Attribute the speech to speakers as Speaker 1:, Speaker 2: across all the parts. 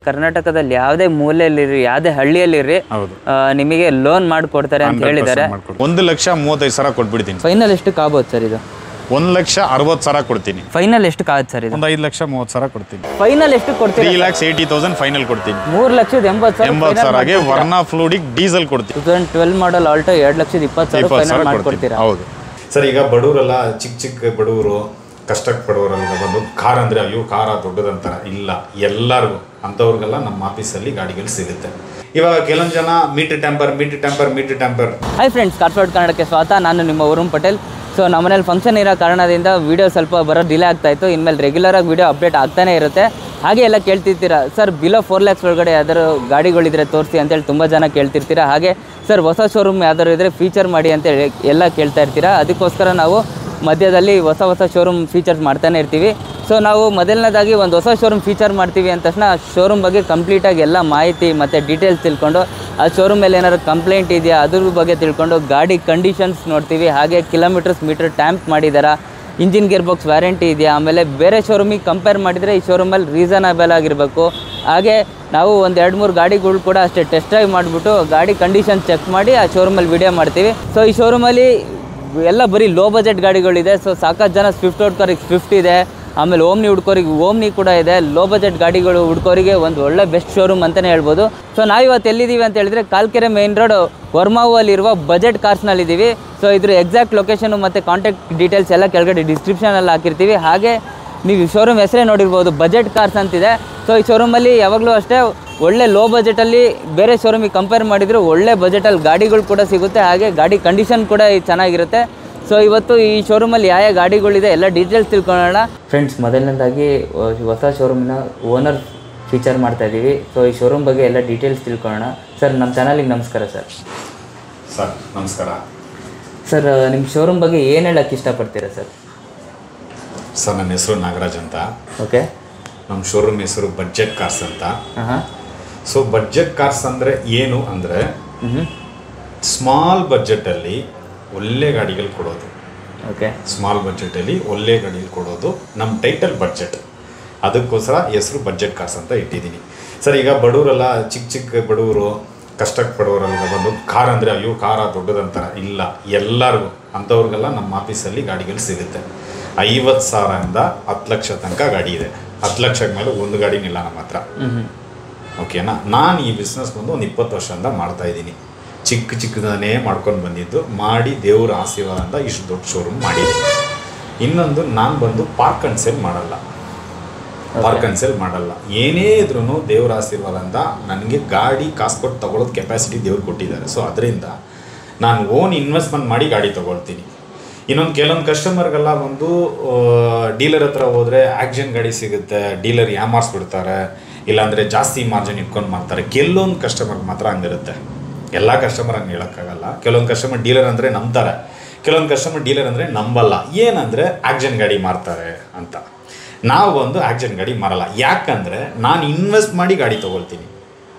Speaker 1: ಕರ್ನಾಟಕದಲ್ಲಿ ಯಾವುದೇ ಮೂಲೆಯಲ್ಲಿರಿ ಯಾವುದೇ ಹಳ್ಳಿಯಲ್ಲಿರಿ
Speaker 2: ಹೌದು
Speaker 1: ಆ, ನಿಮಗೆ ಲೋನ್ ಮಾಡಿಕೊಡ್ತಾರೆ ಅಂತ ಹೇಳಿದ್ದಾರೆ
Speaker 2: ಮಾಡ್ಕೊಡ್ತೀನಿ. ಒಂದು ಲಕ್ಷ ಮೂವತ್ತೈದು ಸಾವಿರ ಕೊಟ್ಬಿಡ್ತೀನಿ
Speaker 1: ಫೈನಲ್ ಎಷ್ಟಕ್ಕೆ ಆಗ್ಬೋದು ಸರ್ ಇದು
Speaker 2: ಒಂದು ಲಕ್ಷ ಅರವತ್ತು ಸಾವಿರ ಕೊಡ್ತೀನಿ
Speaker 1: ಫೈನಲ್ ಎಷ್ಟಕ್ಕೆ ಆಗುತ್ತೆ ಸರ್ ಇದು
Speaker 2: ಒಂದು ಐದು ಲಕ್ಷ ಮೂವತ್ತು ಸಾವಿರ ಕೊಡ್ತೀನಿ
Speaker 1: ಫೈನಲ್ ಎಷ್ಟು
Speaker 2: ತ್ರೀ
Speaker 1: ಕೊಡ್ತೀರಿ
Speaker 2: ಲ್ಯಾಕ್ಸ್ ಏಯ್ಟಿ ತೌಸಂಡ್ ಫೈನಲ್ ಕೊಡ್ತೀನಿ
Speaker 1: ಮೂರು ಲಕ್ಷದ ಎಂಬತ್ತು ಸಾವಿರ
Speaker 2: ಎಂಬತ್ತು ಸಾವಿರಗೆ ವರ್ನಾ ಫ್ಲೂಡಿಗೆ ಡೀಸೆಲ್ ಕೊಡ್ತೀನಿ
Speaker 1: two thousand twelve model Alto ಎರಡು ಲಕ್ಷದ ಇಪ್ಪತ್ತು ಸಾವಿರ
Speaker 2: ಇಪ್ಪತ್ತು
Speaker 1: ಫೈನಲ್
Speaker 2: ಸಾವಿರ
Speaker 1: ಮಾಡ್ಕೊಡ್ತೀರಾ
Speaker 2: ಕೊಡ್ತೀನಿ ಹೌದು ಸರ್ ಈಗ ಬಡವರೆಲ್ಲ ಚಿಕ್ಕ ಚಿಕ್ಕ ಬಡವರು ಕಷ್ಟಕ್ಕೆ ಪಡೋರೆಲ್ಲ ಬಂದು ಕಾರ್ ಅಂದರೆ ಅಯ್ಯೋ ಕಾರ ದೊಡ್ಡದಂತಾರ ಇಲ್ಲ ಎಲ್ಲರಿಗೂ ಅಂಥವ್ರಿಗೆಲ್ಲ ನಮ್ಮ ಆಫೀಸಲ್ಲಿ ಗಾಡಿಗಳು ಸಿಗುತ್ತೆ ಇವಾಗ ಕೆಲವೊಂದು ಜನ meter tamper meter tamper meter tamper
Speaker 1: hi friends corporate ಕನ್ನಡಕ್ಕೆ ಸ್ವಾಗತ ನಾನು ನಿಮ್ಮ ವರುಣ್ ಪಟೇಲ್ ಸೊ ನಮ್ಮನೇಲಿ ಫಂಕ್ಷನ್ ಇರೋ ಕಾರಣದಿಂದ ವಿಡಿಯೋ ಸ್ವಲ್ಪ ಬರೋ ಡಿಲೇ ಆಗ್ತಾ ಇತ್ತು ಇನ್ಮೇಲೆ ರೆಗ್ಯುಲರಾಗಿ ವಿಡಿಯೋ ಅಪ್ಡೇಟ್ ಆಗ್ತಾನೆ ಇರುತ್ತೆ ಹಾಗೆ ಎಲ್ಲ ಕೇಳ್ತಿರ್ತೀರಾ ಸರ್ ಬಿಲೋ ಫೋರ್ ಲ್ಯಾಕ್ಸ್ ಒಳಗಡೆ ಯಾವ್ದಾದ್ರು ಗಾಡಿಗಳಿದ್ರೆ ತೋರಿಸಿ ಅಂತೇಳಿ ತುಂಬ ಜನ ಕೇಳ್ತಿರ್ತೀರಾ ಹಾಗೆ ಸರ್ ಹೊಸ ಶೋರೂಮ್ ಯಾವ್ದಾದ್ರು ಇದ್ರೆ ಫೀಚರ್ ಮಾಡಿ ಅಂತೇಳಿ ಎಲ್ಲ ಕೇಳ್ತಾ ಇರ್ತೀರಾ ಅದಕ್ಕೋಸ್ಕರ ನಾವು ಮಧ್ಯದಲ್ಲಿ ಹೊಸ ಹೊಸ ಶೋರೂಮ್ ಫೀಚರ್ಸ್ ಮಾಡ್ತಾನೆ ಇರ್ತೀವಿ ಸೊ ನಾವು ಮೊದಲನೇದಾಗಿ ಒಂದು ಹೊಸ ಶೋರೂಮ್ ಫೀಚರ್ ಮಾಡ್ತೀವಿ ಅಂದ ತಕ್ಷಣ ಶೋರೂಮ್ ಬಗ್ಗೆ ಕಂಪ್ಲೀಟಾಗಿ ಎಲ್ಲ ಮಾಹಿತಿ ಮತ್ತು ಡೀಟೇಲ್ಸ್ ತಿಳ್ಕೊಂಡು ಆ ಶೋರೂಮ್ ಮೇಲೆ ಏನಾದ್ರು ಕಂಪ್ಲೇಂಟ್ ಇದೆಯಾ ಅದ್ರ ಬಗ್ಗೆ ತಿಳ್ಕೊಂಡು ಗಾಡಿ ಕಂಡೀಷನ್ಸ್ ನೋಡ್ತೀವಿ ಹಾಗೆ ಕಿಲೋಮೀಟರ್ಸ್ ಮೀಟರ್ ಟ್ಯಾಂಪ್ ಮಾಡಿದಾರಾ ಇಂಜಿನ್ ಗೇರ್ ಬಾಕ್ಸ್ ವ್ಯಾರಂಟಿ ಇದೆಯಾ ಆಮೇಲೆ ಬೇರೆ ಶೋರೂಮಿಗೆ ಕಂಪೇರ್ ಮಾಡಿದರೆ ಈ ಶೋರೂಮಲ್ಲಿ ರೀಸನಬಲ್ ಆಗಿರಬೇಕು ಹಾಗೆ ನಾವು ಒಂದು ಎರಡು ಮೂರು ಗಾಡಿಗಳು ಕೂಡ ಅಷ್ಟೇ ಟೆಸ್ಟ್ ಡ್ರೈವ್ ಮಾಡಿಬಿಟ್ಟು ಗಾಡಿ ಕಂಡೀಷನ್ ಚೆಕ್ ಮಾಡಿ ಆ ಶೋರೂಮಲ್ಲಿ ವಿಡಿಯೋ ಮಾಡ್ತೀವಿ ಸೊ ಈ ಶೋರೂಮಲ್ಲಿ ಎಲ್ಲ ಬರೀ ಲೋ ಬಜೆಟ್ ಗಾಡಿಗಳಿದೆ ಸೊ ಸಾಕಷ್ಟು ಜನ ಸ್ವಿಫ್ಟ್ ಹುಡ್ಕೋರಿಗೆ ಸ್ವಿಫ್ಟ್ ಇದೆ ಆಮೇಲೆ ಓಮ್ನಿ ಹುಡ್ಕೋರಿಗೆ ಓಮ್ನಿ ಕೂಡ ಇದೆ ಲೋ ಬಜೆಟ್ ಗಾಡಿಗಳು ಹುಡ್ಕೋರಿಗೆ ಒಂದು ಒಳ್ಳೆ ಬೆಸ್ಟ್ ಶೋರೂಮ್ ಅಂತಲೇ ಹೇಳ್ಬೋದು ಸೊ ನಾವು ಇವತ್ತು ಎಲ್ಲಿದ್ದೀವಿ ಅಂತ ಹೇಳಿದ್ರೆ ಕಾಲ್ಕೆರೆ ಮೇನ್ ರೋಡ್ ವರ್ಮಾವಲ್ಲಿರುವ ಬಜೆಟ್ ಕಾರ್ಸ್ನಲ್ಲಿದ್ದೀವಿ ಸೊ ಇದ್ರ ಎಕ್ಸಾಕ್ಟ್ ಲೊಕೇಶನು ಮತ್ತು ಕಾಂಟ್ಯಾಕ್ಟ್ ಡೀಟೇಲ್ಸ್ ಎಲ್ಲ ಕೆಳಗಡೆ ಡಿಸ್ಕ್ರಿಪ್ಷನಲ್ಲಿ ಹಾಕಿರ್ತೀವಿ ಹಾಗೆ ನೀವು ಈ ಶೋರೂಮ್ ಹೆಸರೇ ನೋಡಿರ್ಬೋದು ಬಜೆಟ್ ಕಾರ್ಸ್ ಅಂತಿದೆ ಸೊ ಈ ಶೋರೂಮಲ್ಲಿ ಯಾವಾಗಲೂ ಅಷ್ಟೇ ಒಳ್ಳೆ ಲೋ ಬಜೆಟಲ್ಲಿ ಬೇರೆ ಶೋರೂಮಿಗೆ ಕಂಪೇರ್ ಮಾಡಿದ್ರು ಒಳ್ಳೆ ಬಜೆಟಲ್ಲಿ ಗಾಡಿಗಳು ಕೂಡ ಸಿಗುತ್ತೆ ಹಾಗೆ ಗಾಡಿ ಕಂಡೀಷನ್ ಕೂಡ ಚೆನ್ನಾಗಿರುತ್ತೆ ಸೊ ಇವತ್ತು ಈ ಶೋರೂಮಲ್ಲಿ ಯಾವ ಯಾವ ಗಾಡಿಗಳಿದೆ ಎಲ್ಲ ಡೀಟೇಲ್ಸ್ ತಿಳ್ಕೊಳ್ಳೋಣ ಫ್ರೆಂಡ್ಸ್ ಮೊದಲನೇದಾಗಿ ಹೊಸ ಶೋರೂಮಿನ ಓನರ್ ಫೀಚರ್ ಮಾಡ್ತಾ ಇದ್ದೀವಿ ಸೊ ಈ ಶೋರೂಮ್ ಬಗ್ಗೆ ಎಲ್ಲ ಡೀಟೇಲ್ಸ್ ತಿಳ್ಕೊಳ್ಳೋಣ ಸರ್ ನಮ್ಮ ಚಾನಲಿಗೆ ನಮಸ್ಕಾರ ಸರ್
Speaker 2: ಸರ್ ನಮಸ್ಕಾರ
Speaker 1: ಸರ್ ನಿಮ್ಮ ಶೋರೂಮ್ ಬಗ್ಗೆ ಏನು ಹೇಳಕ್ಕೆ ಇಷ್ಟಪಡ್ತೀರಾ ಸರ್
Speaker 2: ಸರ್ ನನ್ನ ಹೆಸರು ನಾಗರಾಜ್ ಅಂತ
Speaker 1: ಓಕೆ
Speaker 2: ನಮ್ಮ ಶೋರೂಮ್ ಹೆಸರು ಬಡ್ಜೆಟ್ ಕಾರ್ಸ್ ಅಂತ
Speaker 1: ಹಾಂ ಹಾಂ
Speaker 2: ಸೊ ಬಡ್ಜೆಟ್ ಕಾರ್ಸ್ ಅಂದರೆ ಏನು ಅಂದರೆ
Speaker 1: ಹ್ಞೂ
Speaker 2: ಸ್ಮಾಲ್ ಬಡ್ಜೆಟಲ್ಲಿ ಒಳ್ಳೆ ಗಾಡಿಗಳು ಕೊಡೋದು
Speaker 1: ಓಕೆ
Speaker 2: ಸ್ಮಾಲ್ ಬಡ್ಜೆಟಲ್ಲಿ ಒಳ್ಳೆ ಗಾಡಿಗಳು ಕೊಡೋದು ನಮ್ಮ ಟೈಟಲ್ ಬಡ್ಜೆಟ್ ಅದಕ್ಕೋಸ್ಕರ ಹೆಸರು ಬಡ್ಜೆಟ್ ಕಾರ್ಸ್ ಅಂತ ಇಟ್ಟಿದ್ದೀನಿ ಸರ್ ಈಗ ಬಡವರೆಲ್ಲ ಚಿಕ್ಕ ಚಿಕ್ಕ ಬಡವರು ಕಷ್ಟಕ್ಕೆ ಪಡೋರೆಲ್ಲ ಬಂದು ಕಾರ್ ಅಂದರೆ ಅಯ್ಯೋ ಕಾರ ದೊಡ್ಡದಂತಾರ ಇಲ್ಲ ಎಲ್ಲರಿಗೂ ಅಂಥವ್ರಿಗೆಲ್ಲ ನಮ್ಮ ಆಫೀಸಲ್ಲಿ ಗಾಡಿಗಳು ಸಿಗುತ್ತೆ ಐವತ್ತು ಸಾವಿರದಿಂದ ಹತ್ತು ಲಕ್ಷ ತನಕ ಗಾಡಿ ಇದೆ ಹತ್ತು ಲಕ್ಷದ ಮೇಲೆ ಒಂದು ಗಾಡಿ ನಿಲ್ಲ ನಮ್ಮ ಹತ್ರ
Speaker 1: ಹ್ಞೂ ಹ್ಞೂ
Speaker 2: ಓಕೆನಾ ನಾನು ಈ ಬಿಸ್ನೆಸ್ ಬಂದು ಒಂದು ಇಪ್ಪತ್ತು ವರ್ಷದಿಂದ ಮಾಡ್ತಾ ಇದ್ದೀನಿ ಚಿಕ್ಕ ಚಿಕ್ಕದನ್ನೇ ಮಾಡ್ಕೊಂಡು ಬಂದಿದ್ದು ಮಾಡಿ ದೇವ್ರ ಆಶೀರ್ವಾದದಿಂದ ಇಷ್ಟು ದೊಡ್ಡ ಶೋರೂಮ್ ಮಾಡಿದ್ದೀನಿ ಇನ್ನೊಂದು ನಾನು ಬಂದು ಪಾರ್ಕ್ ಆ್ಯಂಡ್ ಸೇಲ್ ಮಾಡಲ್ಲ ಪಾರ್ಕ್ ಆ್ಯಂಡ್ ಸೇಲ್ ಮಾಡಲ್ಲ ಏನೇ ಇದ್ರೂ ದೇವ್ರ ಆಶೀರ್ವಾದದಿಂದ ನನಗೆ ಗಾಡಿ ಕಾಸು ಕೊಟ್ಟು ತಗೊಳ್ಳೋದು ಕೆಪಾಸಿಟಿ ದೇವ್ರು ಕೊಟ್ಟಿದ್ದಾರೆ ಸೊ ಅದರಿಂದ ನಾನು ಓನ್ ಇನ್ವೆಸ್ಟ್ಮೆಂಟ್ ಮಾಡಿ ಗಾಡಿ ತೊಗೊಳ್ತೀನಿ ಇನ್ನೊಂದು ಕೆಲವೊಂದು ಕಸ್ಟಮರ್ಗೆಲ್ಲ ಬಂದು ಡೀಲರ್ ಹತ್ರ ಹೋದರೆ ಆ್ಯಕ್ಷನ್ ಗಾಡಿ ಸಿಗುತ್ತೆ ಡೀಲರ್ ಯಾಮಾರಿಸ್ಬಿಡ್ತಾರೆ ಇಲ್ಲಾಂದರೆ ಜಾಸ್ತಿ ಮಾರ್ಜಿನ್ ಇಟ್ಕೊಂಡು ಮಾಡ್ತಾರೆ ಕೆಲವೊಂದು ಕಸ್ಟಮರ್ಗೆ ಮಾತ್ರ ಹಂಗಿರುತ್ತೆ ಎಲ್ಲ ಕಸ್ಟಮರ್ ಹಂಗೆ ಹೇಳೋಕ್ಕಾಗಲ್ಲ ಕೆಲವೊಂದು ಕಸ್ಟಮರ್ ಡೀಲರ್ ಅಂದರೆ ನಂಬ್ತಾರೆ ಕೆಲವೊಂದು ಕಸ್ಟಮರ್ ಡೀಲರ್ ಅಂದರೆ ನಂಬಲ್ಲ ಏನಂದರೆ ಆ್ಯಕ್ಷನ್ ಗಾಡಿ ಮಾರ್ತಾರೆ ಅಂತ ನಾವು ಬಂದು ಆ್ಯಕ್ಷನ್ ಗಾಡಿ ಮಾರಲ್ಲ ಯಾಕಂದರೆ ನಾನು ಇನ್ವೆಸ್ಟ್ ಮಾಡಿ ಗಾಡಿ ತೊಗೊಳ್ತೀನಿ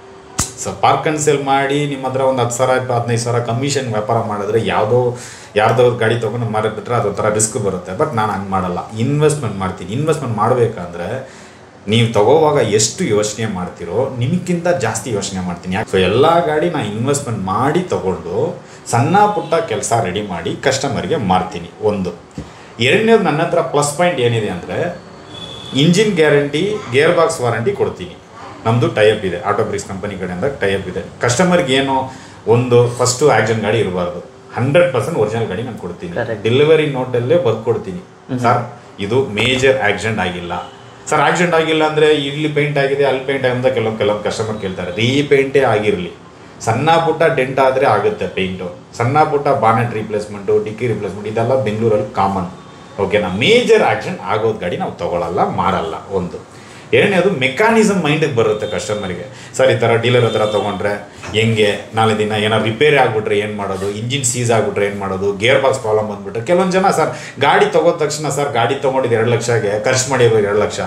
Speaker 2: ಸೊ ಪಾರ್ಕ್ ಆ್ಯಂಡ್ ಸೇಲ್ ಮಾಡಿ ನಿಮ್ಮ ಹತ್ರ ಒಂದು ಹತ್ತು ಸಾವಿರ ಇಪ್ಪ ಹದಿನೈದು ಸಾವಿರ ಕಮಿಷನ್ ವ್ಯಾಪಾರ ಮಾಡಿದ್ರೆ ಯಾವುದೋ ಯಾರ್ದೋ ಗಾಡಿ ತೊಗೊಂಡು ಮಾರಿಬಿಟ್ರೆ ಅದೊಂಥರ ರಿಸ್ಕ್ ಬರುತ್ತೆ ಬಟ್ ನಾನು ಹಂಗೆ ಮಾಡಲ್ಲ ಇನ್ವೆಸ್ಟ್ಮೆಂಟ್ ಮಾಡ್ತೀನಿ ಇನ್ವೆಸ್ಟ್ಮೆಂಟ್ ಮಾಡಬೇಕಂದ್ರೆ ನೀವು ತಗೋವಾಗ ಎಷ್ಟು ಯೋಚನೆ ಮಾಡ್ತೀರೋ ನಿಮಗಿಂತ ಜಾಸ್ತಿ ಯೋಚನೆ ಮಾಡ್ತೀನಿ ಯಾಕೆ ಸೊ ಎಲ್ಲ ಗಾಡಿ ನಾನು ಇನ್ವೆಸ್ಟ್ಮೆಂಟ್ ಮಾಡಿ ತಗೊಂಡು ಸಣ್ಣ ಪುಟ್ಟ ಕೆಲಸ ರೆಡಿ ಮಾಡಿ ಕಸ್ಟಮರ್ಗೆ ಮಾರ್ತೀನಿ ಒಂದು ಎರಡನೇದು ನನ್ನ ಹತ್ರ ಪ್ಲಸ್ ಪಾಯಿಂಟ್ ಏನಿದೆ ಅಂದರೆ engine guarantee gear box warranty ಕೊಡ್ತೀನಿ ನಮ್ಮದು ಟೈಅಪ್ ಇದೆ ಆಟೋ ಬ್ರಿಕ್ಸ್ ಕಂಪನಿ ಕಡೆಯಿಂದ ಟೈಅಪ್ ಇದೆ ಕಸ್ಟಮರ್ಗೆ ಏನು ಒಂದು ಫಸ್ಟು ಆ್ಯಕ್ಷನ್ ಗಾಡಿ ಇರಬಾರ್ದು ಹಂಡ್ರೆಡ್ ಪರ್ಸೆಂಟ್ ಒರಿಜಿನಲ್ ಗಾಡಿ ನಾನು ಕೊಡ್ತೀನಿ
Speaker 1: Correct.
Speaker 2: ಡೆಲಿವರಿ ನೋಟಲ್ಲೇ ಬರ್ಕೊಡ್ತೀನಿ ಸರ್ ಇದು ಮೇಜರ್ ಆಕ್ಸಿಡೆಂಟ್ ಆಗಿಲ್ಲ ಸರ್ ಆಕ್ಸಿಡೆಂಟ್ ಆಗಿಲ್ಲ ಅಂದರೆ ಇಲ್ಲಿ ಪೇಂಟ್ ಆಗಿದೆ ಅಲ್ಲಿ ಪೇಂಟ್ ಆಗಿದೆ ಕೆಲವೊಂದು ಕೆಲವೊಂದು ಕಸ್ಟಮರ್ ಕೇಳ್ತಾರೆ ರೀಪೇಂಟೇ ಆಗಿರಲಿ ಸಣ್ಣ ಪುಟ್ಟ ಡೆಂಟ್ ಆದರೆ ಆಗುತ್ತೆ ಪೇಂಟು ಸಣ್ಣ ಪುಟ್ಟ ಬಾನೆಟ್ ರಿಪ್ಲೇಸ್ಮೆಂಟು ಡಿಕ್ಕಿ ರಿಪ್ಲೇಸ್ಮೆಂಟ್ ಇದೆಲ್ಲ ಬೆಂಗಳೂರಲ್ಲಿ ಕಾಮನ್ ಓಕೆನಾ ಮೇಜರ್ ಆಕ್ಷನ್ ಆಗೋದು ಗಾಡಿ ನಾವು ತಗೊಳ್ಳಲ್ಲ ಮಾರಲ್ಲ ಒಂದು ಎರಡನೇದು ಮೆಕ್ಯಾನಿಸಮ್ ಮೈಂಡಿಗೆ ಬರುತ್ತೆ ಕಸ್ಟಮರ್ಗೆ ಸರ್ ಈ ಥರ ಡೀಲರ್ ಹತ್ರ ತೊಗೊಂಡ್ರೆ ಹೆಂಗೆ ನಾಳೆ ದಿನ ಏನಾರು ರಿಪೇರಿ ಆಗಿಬಿಟ್ರೆ ಏನು ಮಾಡೋದು ಇಂಜಿನ್ ಸೀಸ್ ಆಗಿಬಿಟ್ರೆ ಏನು ಮಾಡೋದು ಗೇರ್ ಬಾಕ್ಸ್ ಪ್ರಾಬ್ಲಮ್ ಬಂದ್ಬಿಟ್ರೆ ಕೆಲವೊಂದು ಜನ ಸರ್ ಗಾಡಿ ತೊಗೋದ ತಕ್ಷಣ ಸರ್ ಗಾಡಿ ತೊಗೊಂಡಿದ್ದು ಎರಡು ಲಕ್ಷಗೆ ಖರ್ಚು ಮಾಡಿರೋದು ಎರಡು ಲಕ್ಷ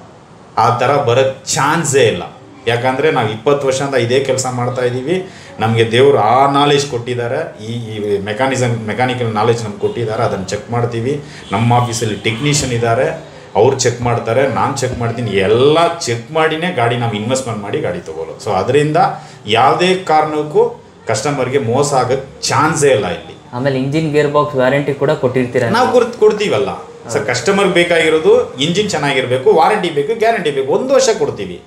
Speaker 2: ಆ ಥರ ಬರೋಕ್ಕೆ ಚಾನ್ಸೇ ಇಲ್ಲ ಯಾಕಂದರೆ ನಾವು ಇಪ್ಪತ್ತು ವರ್ಷದಿಂದ ಇದೇ ಕೆಲಸ ಮಾಡ್ತಾ ಇದ್ದೀವಿ ನಮಗೆ ದೇವರು ಆ ನಾಲೆಜ್ ಕೊಟ್ಟಿದ್ದಾರೆ ಈ ಈ ಮೆಕ್ಯಾನಿಸಮ್ ಮೆಕ್ಯಾನಿಕಲ್ ನಾಲೆಜ್ ನಮ್ಗೆ ಕೊಟ್ಟಿದ್ದಾರೆ ಅದನ್ನು ಚೆಕ್ ಮಾಡ್ತೀವಿ ನಮ್ಮ ಆಫೀಸಲ್ಲಿ ಟೆಕ್ನಿಷಿಯನ್ ಇದ್ದಾರೆ ಅವ್ರು ಚೆಕ್ ಮಾಡ್ತಾರೆ ನಾನು ಚೆಕ್ ಮಾಡ್ತೀನಿ ಎಲ್ಲ ಚೆಕ್ ಮಾಡಿನೇ ಗಾಡಿ ನಾವು ಇನ್ವೆಸ್ಟ್ಮೆಂಟ್ ಮಾಡಿ ಗಾಡಿ ತಗೊಳ್ಳೋದು ಸೊ ಅದರಿಂದ ಯಾವುದೇ ಕಾರಣಕ್ಕೂ ಕಸ್ಟಮರ್ಗೆ ಮೋಸ ಆಗೋಕ್ಕೆ ಚಾನ್ಸೇ ಇಲ್ಲ ಇಲ್ಲಿ
Speaker 1: ಆಮೇಲೆ ಇಂಜಿನ್ ಗೇರ್ ಬಾಕ್ಸ್ ವ್ಯಾರಂಟಿ ಕೂಡ ಕೊಟ್ಟಿರ್ತೀರ
Speaker 2: ನಾವು ಗುರ್ತು ಕೊಡ್ತೀವಲ್ಲ ಸರ್ ಕಸ್ಟಮರ್ ಬೇಕಾಗಿರೋದು ಇಂಜಿನ್ ಚೆನ್ನಾಗಿರಬೇಕು ವಾರಂಟಿ ಬೇಕು ಗ್ಯಾರಂಟಿ ಬೇಕು ಒಂದು ವರ್ಷ ಕೊಡ್ತೀವಿ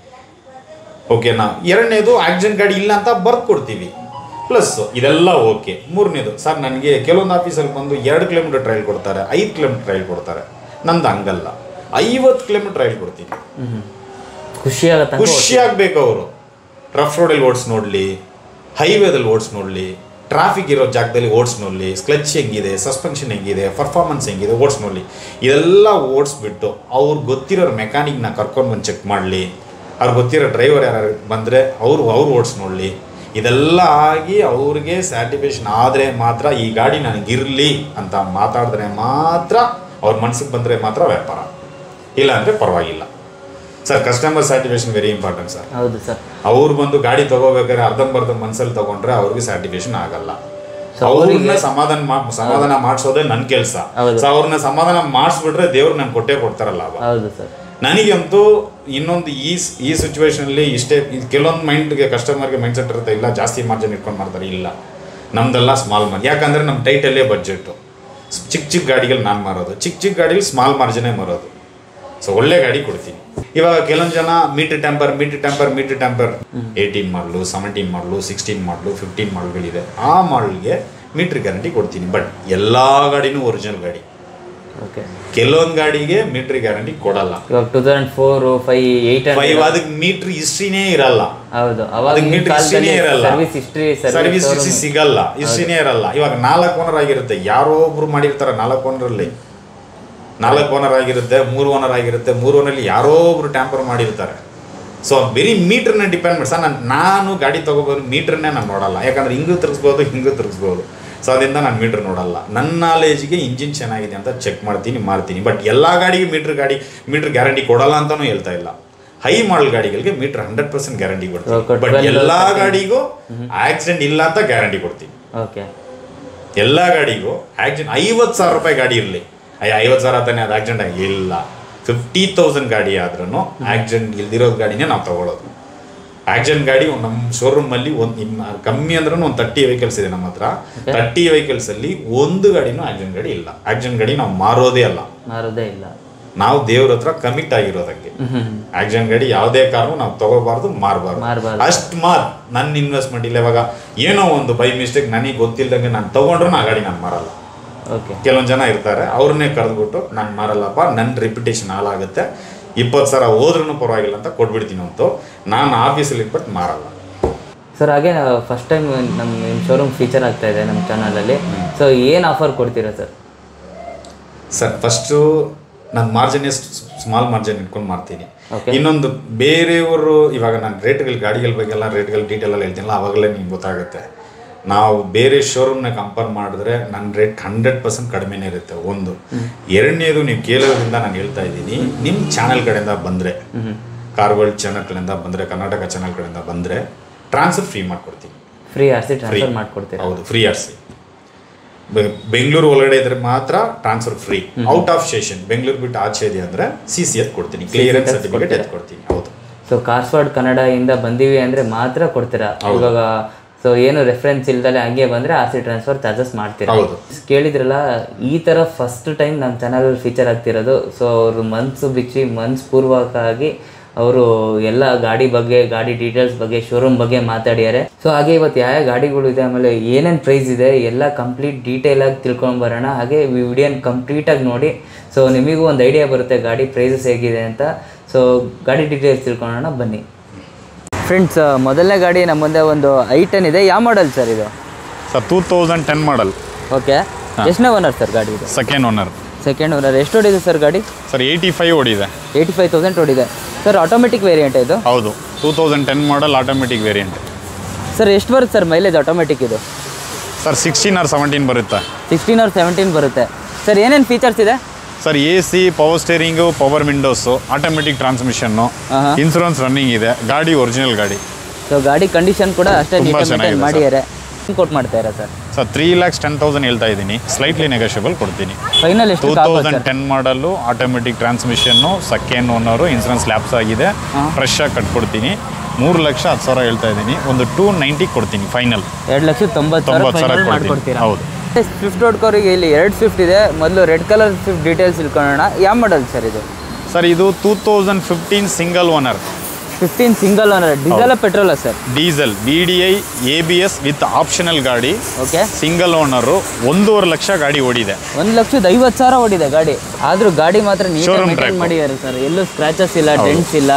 Speaker 2: ಓಕೆನಾ ಎರಡನೇದು ಆಕ್ಸಿಡೆಂಟ್ ಗಾಡಿ ಇಲ್ಲ ಅಂತ ಬರ್ದು ಕೊಡ್ತೀವಿ ಪ್ಲಸ್ ಇದೆಲ್ಲ ಓಕೆ ಮೂರನೇದು ಸರ್ ನನಗೆ ಕೆಲವೊಂದು ಆಫೀಸಲ್ಲಿ ಬಂದು ಎರಡು ಕಿಲೋಮೀಟರ್ ಟ್ರಯಲ್ ಕೊಡ್ತಾರೆ ಐದು ಕಿಲೋಮೀಟರ್ ಟ್ರಯಲ್ ಕೊಡ್ತಾರೆ ನಂದು ಹಂಗಲ್ಲ ಐವತ್ತು ಕಿಲೋಮೀಟರ್ ಟ್ರಯಲ್ ಕೊಡ್ತೀನಿ
Speaker 1: ಹ್ಮ್ ಖುಷಿ ಆಗತ್ತ
Speaker 2: ಖುಷಿ ಆಗ್ಬೇಕು ಅವರು ರಫ್ ರೋಡಲ್ಲಿ ಓಡಿಸ್ ನೋಡಲಿ ಹೈವೇದಲ್ಲಿ ಓಡಿಸ್ ನೋಡಲಿ ಟ್ರಾಫಿಕ್ ಇರೋ ಜಾಗದಲ್ಲಿ ಓಡಿಸ್ ನೋಡಲಿ ಕ್ಲಚ್ ಹೆಂಗಿದೆ ಸಸ್ಪೆನ್ಷನ್ ಹೆಂಗಿದೆ ಪರ್ಫಾರ್ಮೆನ್ಸ್ ಹೆಂಗಿದೆ ಓಡಿಸ್ ನೋಡಲಿ ಇದೆಲ್ಲ ಓಡಿಸ್ಬಿಟ್ಟು ಅವ್ರು ಗೊತ್ತಿರೋರು ಮೆಕ್ಯಾನಿಕ್ನ ಕರ್ಕೊಂಡು ಬಂದು ಚೆಕ್ ಮಾಡಲಿ ಅವ್ರು ಗೊತ್ತಿರೋ ಡ್ರೈವರ್ ಯಾರು ಬಂದರೆ ಅವರು ಅವ್ರು ಓಡಿಸ್ ನೋಡಲಿ ಇದೆಲ್ಲ ಆಗಿ ಅವ್ರಿಗೆ ಸ್ಯಾಟಿಸ್ಫ್ಯಾಕ್ಷನ್ ಆದರೆ ಮಾತ್ರ ಈ ಗಾಡಿ ನನಗಿರಲಿ ಅಂತ ಮಾತಾಡಿದ್ರೆ ಮಾತ್ರ ಅವ್ರ ಮನ್ಸಿಗೆ ಬಂದರೆ ಮಾತ್ರ ವ್ಯಾಪಾರ ಇಲ್ಲ ಅಂದರೆ ಪರವಾಗಿಲ್ಲ sir customer satisfaction very important sir
Speaker 1: ಹೌದು ಸರ್
Speaker 2: ಅವ್ರು ಬಂದು ಗಾಡಿ ತಗೋಬೇಕಾದ್ರೆ ಅರ್ಧಂಬರ್ಧ ಮನ್ಸಲ್ಲಿ ತಗೊಂಡ್ರೆ ಅವ್ರಿಗೆ ಸ್ಯಾಟಿಸ್ಫ್ಯಾಕ್ಷನ್ ಆಗಲ್ಲ
Speaker 1: So
Speaker 2: ಅವ್ರನ್ನ ಸಮಾಧಾನ ಮಾ- ಸಮಾಧಾನ ಮಾಡಿಸೋದೇ ನನ್ನ ಕೆಲಸ
Speaker 1: ಹೌದು.
Speaker 2: ಸೊ ಅವ್ರನ್ನ ಸಮಾಧಾನ ಮಾಡಿಸ್ಬಿಟ್ರೆ ದೇವ್ರು ನನ್ಗೆ ಕೊಟ್ಟೆ ಕೊಡ್ತಾರಲ್ಲ ಅವ
Speaker 1: ಹೌದು ಸರ್
Speaker 2: ನನಗಂತೂ ಇನ್ನೊಂದು ಈ ಸ್- ಈ ಸಿಚುವೇಶನಲ್ಲಿ ಇಷ್ಟೇ ಇದ್ ಕೆಲವೊಂದು ಮೈಂಡ್ಗೆ ಕಸ್ಟಮರ್ಗೆ ಮೈಂಡ್ ಸೆಟ್ ಇರುತ್ತೆ ಇಲ್ಲ ಜಾಸ್ತಿ ಮಾರ್ಜಿನ್ ಇಟ್ಕೊಂಡು ಮಾಡ್ತಾರೆ ಇಲ್ಲ ನಮ್ದೆಲ್ಲ ಸ್ಮಾಲ್ ಮಾರ್ಜ್ ಯಾಕಂದ್ರೆ ನಮ್ಮ ಟೈಟಲ್ಲೇ ಬಡ್ಜೆಟು ಚಿಕ್ಕ ಚಿಕ್ಕ ಗಾಡಿಗಳು ನಾನು ಮಾರೋದು ಚಿಕ್ಕ ಚಿಕ್ಕ ಗಾಡಿಗಳು ಸ್ಮಾಲ್ ಮಾರ್ಜಿನೇ ಮಾರೋದು ಸೊ ಒಳ್ಳೆ ಗಾಡಿ ಕೊಡ್ತೀನಿ ಇವಾಗ ಕೆಲವೊಂದು ಜನ meter tamper meter tamper meter tamper eighteen model seventeen model sixteen model fifteen ಮಾಡಲ್ಗಳಿದೆ ಆ ಮಾಡಲ್ಗೆ ಮೀಟರ್ ಗ್ಯಾರಂಟಿ ಕೊಡ್ತೀನಿ ಬಟ್ ಎಲ್ಲ ಗಾಡಿನೂ ಒರಿಜಿನಲ್ ಗಾಡಿ
Speaker 1: ಓಕೆ
Speaker 2: ಕೆಲವೊಂದು ಗಾಡಿಗೆ ಮೀಟರ್ ಗ್ಯಾರಂಟಿ ಕೊಡಲ್ಲ
Speaker 1: ಇವಾಗ two thousand four five eight
Speaker 2: five ಅದಕ್ಕೆ ಮೀಟರ್ ಹಿಸ್ಟ್ರಿನೇ ಇರಲ್ಲ
Speaker 1: ಹೌದು ಅವಾಗ
Speaker 2: ಅದಕ್ಕೆ ಮೀಟರ್ ಹಿಸ್ಟ್ರಿನೇ ಇರಲ್ಲ
Speaker 1: ಸರ್ವಿಸ್ ಹಿಸ್ಟ್ರಿ
Speaker 2: ಸರ್ವಿಸ್ ಹಿಸ್ಟ್ರಿ ಸಿಗಲ್ಲ ಹಿಸ್ಟ್ರಿನೇ ಇರಲ್ಲ ಇವಾಗ ನಾಲ್ಕು ಓನರ್ ಆಗಿರುತ್ತೆ ಯಾರೋ ಒಬ್ರು ಮಾಡಿರ್ತಾರೆ ನಾಲ್ಕು ಓನರಲ್ಲಿ ನಾಲ್ಕು ಓನರ್ ಆಗಿರುತ್ತೆ ಮೂರು ಓನರ್ ಆಗಿರುತ್ತೆ ಮೂರು ಓನಲ್ಲಿ ಯಾರೋ ಒಬ್ರು ಟ್ಯಾಂಪರ್ ಮಾಡಿರ್ತಾರೆ ಸೊ ಬರೀ ಮೀಟರ್ನ ಡಿಪೆಂಡ್ ಮಾಡಿ ಸರ್ ನಾನು ನಾನು ಗಾಡಿ ತೊಗೊಬೋದು ಮೀಟ್ರನ್ನೇ ನಾನು ನೋಡಲ್ಲ ಯಾಕಂದ್ರೆ ಹಿಂಗೂ ತಿರ್ಗಿಸ್ಬೋದು ಹಿಂಗೂ ತಿರ್ಗಿಸ್ಬೋದು ಸೊ ಅದರಿಂದ ನಾನು ಮೀಟ್ರ್ ನೋಡಲ್ಲ ನನ್ನ ನಾಲೇಜ್ಗೆ ಇಂಜಿನ್ ಚೆನ್ನಾಗಿದೆ ಅಂತ ಚೆಕ್ ಮಾಡ್ತೀನಿ ಮಾಡ್ತೀನಿ ಬಟ್ ಎಲ್ಲ ಗಾಡಿಗೆ ಮೀಟ್ರ್ ಗಾಡಿ ಮೀಟ್ರ್ ಗ್ಯಾರಂಟಿ ಕೊಡಲ್ಲ ಅಂತಲೂ ಹೇಳ್ತಾ ಇಲ್ಲ ಹೈ ಮಾಡಲ್ ಗಾಡಿಗಳಿಗೆ ಮೀಟ್ರ್ ಹಂಡ್ರೆಡ್ ಪರ್ಸೆಂಟ್ ಗ್ಯಾರಂಟಿ ಕೊಡ್ತೀನಿ
Speaker 1: Okay,
Speaker 2: ಬಟ್
Speaker 1: 12
Speaker 2: ಎಲ್ಲ ಗಾಡಿಗೂ ಆಕ್ಸಿಡೆಂಟ್ ಇಲ್ಲ ಅಂತ ಗ್ಯಾರಂಟಿ ಕೊಡ್ತೀನಿ
Speaker 1: ಓಕೆ
Speaker 2: ಎಲ್ಲ ಗಾಡಿಗೂ ಆಕ್ಸಿಡೆಂಟ್ ಐವತ್ತು ಸಾವಿರ ರೂಪಾಯಿ ಗಾಡಿ ಇರಲಿ ಅಯ್ಯ ಐವತ್ತು ಸಾವಿರ ತಾನೇ ಅದು ಆಕ್ಸಿಡೆಂಟ್ ಆಗಿ ಇಲ್ಲ ಫಿಫ್ಟಿ ತೌಸಂಡ್ ಗಾಡಿ ಆದ್ರೂ ಆಕ್ಸಿಡೆಂಟ್ ಇಲ್ದಿರೋ ಗಾಡಿನೇ ನಾವು ತಗೊಳ್ಳೋದು ಆಕ್ಸಿಡೆಂಟ್ ಗಾಡಿ ಒಂದ್ ನಮ್ಮ ಶೋರೂಮಲ್ಲಿ ಒಂದು ಕಮ್ಮಿ ಅಂದ್ರೂ ಒಂದು ತರ್ಟಿ ವೆಹಿಕಲ್ಸ್ ಇದೆ ನಮ್ಮ ಹತ್ರ ತರ್ಟಿ ವೆಹಿಕಲ್ಸಲ್ಲಿ ಒಂದು ಗಾಡಿನೂ ಆಕ್ಸಿಡೆಂಟ್ ಗಾಡಿ ಇಲ್ಲ ಆಕ್ಸಿಡೆಂಟ್ ಗಾಡಿ ನಾವು ಮಾರೋದೇ ಅಲ್ಲ
Speaker 1: ಮಾರೋದೇ ಇಲ್ಲ
Speaker 2: ನಾವು ದೇವ್ರ ಹತ್ರ ಕಮಿಟ್ ಆಗಿರೋದಕ್ಕೆ ಆಕ್ಸಿಡೆಂಟ್ ಗಾಡಿ ಯಾವುದೇ ಕಾರಣ ನಾವು ತಗೋಬಾರ್ದು ಮಾರಬಾರ್ದು
Speaker 1: ಮಾರ್ಬಾರ್ದು.
Speaker 2: ಅಷ್ಟು ಮಾರ್ ನನ್ನ ಇನ್ವೆಸ್ಟ್ಮೆಂಟ್ ಇಲ್ಲ ಇವಾಗ ಏನೋ ಒಂದು ಬೈ ಮಿಸ್ಟೇಕ್ ನನಗೆ ಗೊತ್ತಿಲ್ದಂಗೆ ನಾನು ತಗೊಂಡ್ರು ಆ ಗಾಡಿ ನಾನು ಮಾರಲ್ಲ
Speaker 1: ಓಕೆ
Speaker 2: ಕೆಲವೊಂದು ಜನ ಇರ್ತಾರೆ ಅವ್ರನ್ನೇ ಕರೆದ್ಬಿಟ್ಟು ನಾನು ಮಾರಲ್ಲಪ್ಪ ನನ್ನ ರೆಪ್ಯುಟೇಷನ್ ಹಾಳಾಗುತ್ತೆ ಇಪ್ಪತ್ತು ಸಾವಿರ ಹೋದ್ರೂ ಪರವಾಗಿಲ್ಲ ಅಂತ ಕೊಟ್ಬಿಡ್ತೀನಿ ಅಂತು ನಾನು ಆಫೀಸಲ್ಲಿ ಇಟ್ಬಿಟ್ಟು ಮಾರಲ್ಲ
Speaker 1: ಸರ್ ಹಾಗೆ ಫಸ್ಟ್ ಟೈಮ್ ನಮ್ಮ ನಿಮ್ಮ ಶೋರೂಮ್ ಫೀಚರ್ ಆಗ್ತಾ ಇದೆ ನಮ್ಮ ಚಾನಲಲ್ಲಿ ಸೊ ಏನು ಆಫರ್ ಕೊಡ್ತೀರಾ ಸರ್
Speaker 2: ಸರ್ ಫಸ್ಟು ನಾನು ಮಾರ್ಜಿನ್ ಸ್ಮಾಲ್ ಮಾರ್ಜಿನ್ ಇಟ್ಕೊಂಡು ಮಾಡ್ತೀನಿ
Speaker 1: Okay.
Speaker 2: ಇನ್ನೊಂದು ಬೇರೆಯವರು ಇವಾಗ ನಾನು ರೇಟ್ಗಳು ಗಾಡಿಗಳ ಬಗ್ಗೆ ಎಲ್ಲ ರೇಟ್ಗಳು ಡೀಟೇಲ್ ಎಲ್ಲ ಹೇಳ್ತೀನಲ್ಲ ಅವಾಗಲೇ ನಿಮ್ಗೆ ಗೊತ್ತಾಗುತ್ತೆ ನಾವು ಬೇರೆ ಶೋರೂಮ್ನ ಕಂಪೇರ್ ಮಾಡಿದ್ರೆ ನನ್ನ ರೇಟ್ ಹಂಡ್ರೆಡ್ ಪರ್ಸೆಂಟ್ ಕಡಿಮೆನೇ ಇರುತ್ತೆ ಒಂದು ಎರಡನೇದು ನೀವು ಕೇಳೋದ್ರಿಂದ ನಾನು ಹೇಳ್ತಾ ಇದ್ದೀನಿ ನಿಮ್ಮ ಚಾನಲ್ ಕಡೆಯಿಂದ ಬಂದರೆ ಕಾರ್ಗೋಲ್ಡ್ ಚಾನಲ್ ಕಡೆಯಿಂದ ಬಂದರೆ ಕರ್ನಾಟಕ ಚಾನಲ್ ಕಡೆಯಿಂದ ಬಂದರೆ ಟ್ರಾನ್ಸ್ಫರ್ ಫ್ರೀ ಮಾಡ್ಕೊಡ್ತೀನಿ
Speaker 1: ಫ್ರೀ ಆರ್ ಸಿ ಟ್ರಾನ್ಸ್ಫರ್ ಮಾಡ್ಕೊಡ್ತೀರಾ
Speaker 2: ಹೌದು ಫ್ರೀ ಆರ್ ಸಿ ಬೆಂಗಳೂರು ಒಳಗಡೆ ಇದ್ರೆ ಮಾತ್ರ transfer free out of station Bengaluru ಬಿಟ್ಟು ಆಚೆ ಇದೆ ಅಂದ್ರೆ ಸಿ ಸಿ ಎತ್ ಕೊಡ್ತೀನಿ ಕ್ಲಿಯರೆನ್ಸ್ ಸರ್ಟಿಫಿಕೇಟ್ ಎತ್ ಕೊಡ್ತೀನಿ ಹೌದು
Speaker 1: ಸೊ ಕಾರ್ಸ್ವಾಡ್ ಕನ್ನಡದಿಂದ ಬಂದೀವಿ ಅಂದರೆ ಮಾತ್ರ ಕೊಡ್ತೀರಾ ಇವಾಗ ಸೊ ಏನು ರೆಫರೆನ್ಸ್ ಇಲ್ದಲೆ ಹಂಗೆ ಬಂದರೆ ಆರ್ ಸಿ ಟ್ರಾನ್ಸ್ಫರ್ ಚಾರ್ಜಸ್ ಮಾಡ್ತೀರಾ
Speaker 2: ಹೌದು
Speaker 1: ಕೇಳಿದ್ರಲ್ಲ ಈ ಥರ ಫಸ್ಟ್ ಟೈಮ್ ನಮ್ಮ ಚಾನಲ್ ಫೀಚರ್ ಆಗ್ತಿರೋದು ಸೊ ಅವರು ಮನ್ಸು ಬಿಚ್ಚಿ ಮನ್ಸು ಪೂರ್ವಕವಾಗಿ ಅವರು ಎಲ್ಲ ಗಾಡಿ ಬಗ್ಗೆ ಗಾಡಿ ಡೀಟೇಲ್ಸ್ ಬಗ್ಗೆ ಶೋರೂಮ್ ಬಗ್ಗೆ ಮಾತಾಡ್ಯಾರೆ ಸೊ ಹಾಗೆ ಇವತ್ತು ಯಾವ ಗಾಡಿಗಳು ಇದೆ ಆಮೇಲೆ ಏನೇನು ಪ್ರೈಸ್ ಇದೆ ಎಲ್ಲ ಕಂಪ್ಲೀಟ್ ಡೀಟೇಲಾಗಿ ತಿಳ್ಕೊಂಡು ಬರೋಣ ಹಾಗೆ ವಿಡಿಯೋನ ಕಂಪ್ಲೀಟಾಗಿ ನೋಡಿ ಸೊ ನಿಮಗೂ ಒಂದು ಐಡಿಯಾ ಬರುತ್ತೆ ಗಾಡಿ ಪ್ರೈಸಸ್ ಹೇಗಿದೆ ಅಂತ ಸೊ ಗಾಡಿ ಡೀಟೇಲ್ಸ್ ತಿಳ್ಕೊಳ್ಳೋಣ ಬನ್ನಿ ಫ್ರೆಂಡ್ಸ್ ಮೊದಲನೇ ಗಾಡಿ ನಮ್ಮ ಮುಂದೆ ಒಂದು ಐ ಟೆನ್ ಇದೆ ಯಾವ ಮಾಡಲ್ ಸರ್ ಇದು
Speaker 3: sir two thousand ten model
Speaker 1: okay ಎಷ್ಟನೇ ಓನರ್ ಸರ್ ಗಾಡಿ ಇದು
Speaker 3: ಸೆಕೆಂಡ್ ಓನರ್
Speaker 1: ಸೆಕೆಂಡ್ ಓನರ್ ಎಷ್ಟು ಹೊಡಿದೆ ಸರ್ ಗಾಡಿ
Speaker 3: ಸರ್ ಏಯ್ಟಿ ಫೈವ್ ಓಡಿದೆ
Speaker 1: ಏಯ್ಟಿ ಫೈವ್ ತೌಸಂಡ್ ಹೊಡಿದೆ ಸರ್ ಆಟೋಮೆಟಿಕ್ ವೇರಿಯಂಟ್ ಇದು
Speaker 3: ಹೌದು two thousand ten model automatic variant
Speaker 1: sir ಎಷ್ಟು ಬರುತ್ತೆ ಸರ್ ಮೈಲೇಜ್ ಆಟೋಮೆಟಿಕ್ ಇದು
Speaker 3: ಸರ್ ಸಿಕ್ಸ್ಟೀನ್ ಆರ್ ಸೆವೆಂಟೀನ್ ಬರುತ್ತೆ
Speaker 1: ಸಿಕ್ಸ್ಟೀನ್ ಆರ್ ಸೆವೆಂಟೀನ್ ಬರುತ್ತೆ ಸರ್ ಏನೇನು ಫೀಚರ್ಸ್ ಇದೆ
Speaker 3: sir A C power steering power windows automatic transmission
Speaker 1: ಆಹಾ.
Speaker 3: ಇನ್ಸೂರೆನ್ಸ್ ರನ್ನಿಂಗ್ ಇದೆ ಗಾಡಿ ಒರಿಜಿನಲ್ ಗಾಡಿ
Speaker 1: ಸೊ ಗಾಡಿ ಕಂಡೀಷನ್ ಕೂಡ ಅಷ್ಟೇ
Speaker 3: ತುಂಬಾ
Speaker 1: ನೀಟಾಗಿ ಮೇಂಟೈನ್
Speaker 3: ಚೆನ್ನಾಗಿದೆ
Speaker 1: ಮಾಡಿದ್ದಾರೆ ಕೊಟ್ಟು ಮಾಡ್ತಾ ಇರ sir
Speaker 3: sir three lakhs ten thousand ಹೇಳ್ತಾ ಇದ್ದೀನಿ ಸ್ಲೈಟ್ಲಿ ನೆಗೋಷಿಯಬಲ್ ಕೊಡ್ತೀನಿ
Speaker 1: ಫೈನಲ್
Speaker 3: ಟೂ
Speaker 1: ಎಷ್ಟು ಆಗ್ಬೋದು
Speaker 3: thousand
Speaker 1: sir
Speaker 3: ten model automatic transmission second owner insurance lapse ಆಗಿದೆ ಫ್ರೆಶ್ ಆಗಿ ಕಟ್ಕೊಡ್ತೀನಿ ಮೂರು ಲಕ್ಷ ಹತ್ತು ಸಾವಿರ ಹೇಳ್ತಾ ಇದ್ದೀನಿ ಒಂದು ಟೂ ನೈಂಟಿ ಕೊಡ್ತೀನಿ ಫೈನಲ್
Speaker 1: ಎರಡು ಲಕ್ಷದ ತೊಂಬತ್ತು ಸಾವಿರ
Speaker 3: ತೊಂಬತ್ತು ಸಾವಿರ
Speaker 1: ಫೈನಲ್
Speaker 3: ಕೊಡ್ತೀನಿ.
Speaker 1: ಮಾಡ್ಕೊಡ್ತೀರಾ
Speaker 3: ಹೌದು.
Speaker 1: ಸ್ವಿಫ್ಟ್ ಹೊಡ್ಕೋರಿಗೆ ಇಲ್ಲಿ ಎರಡು ಸ್ವಿಫ್ಟ್ ಇದೆ ಮೊದಲು ರೆಡ್ ಕಲರ್ ಸ್ವಿಫ್ಟ್ ಡೀಟೇಲ್ಸ್ ಇಳ್ಕೊಳ್ಳೋಣ ಯಾವ ಮಾಡಲ್ ಸರ್ ಇದು
Speaker 3: ಸರ್ ಇದು two thousand fifteen single owner
Speaker 1: fifteen single owner diesel petrol sir
Speaker 3: diesel B D I A B S with optional ಗಾಡಿ
Speaker 1: ಓಕೆ
Speaker 3: ಸಿಂಗಲ್ ಓನರು ಒಂದೂವರೆ ಲಕ್ಷ ಗಾಡಿ ಓಡಿದೆ
Speaker 1: ಒಂದು ಲಕ್ಷದ ಐವತ್ತು ಸಾವಿರ ಓಡಿದೆ ಗಾಡಿ ಆದರೂ ಗಾಡಿ ಮಾತ್ರ ನೀಟಾಗಿ
Speaker 3: Showroom
Speaker 1: ಮೇಂಟೈನ್
Speaker 3: track.
Speaker 1: ಮಾಡಿದ್ದಾರೆ ಸರ್ ಎಲ್ಲೂ ಸ್ಕ್ರಾಚಸ್ ಇಲ್ಲ ಡೆಂಟ್ಸ್ ಇಲ್ಲ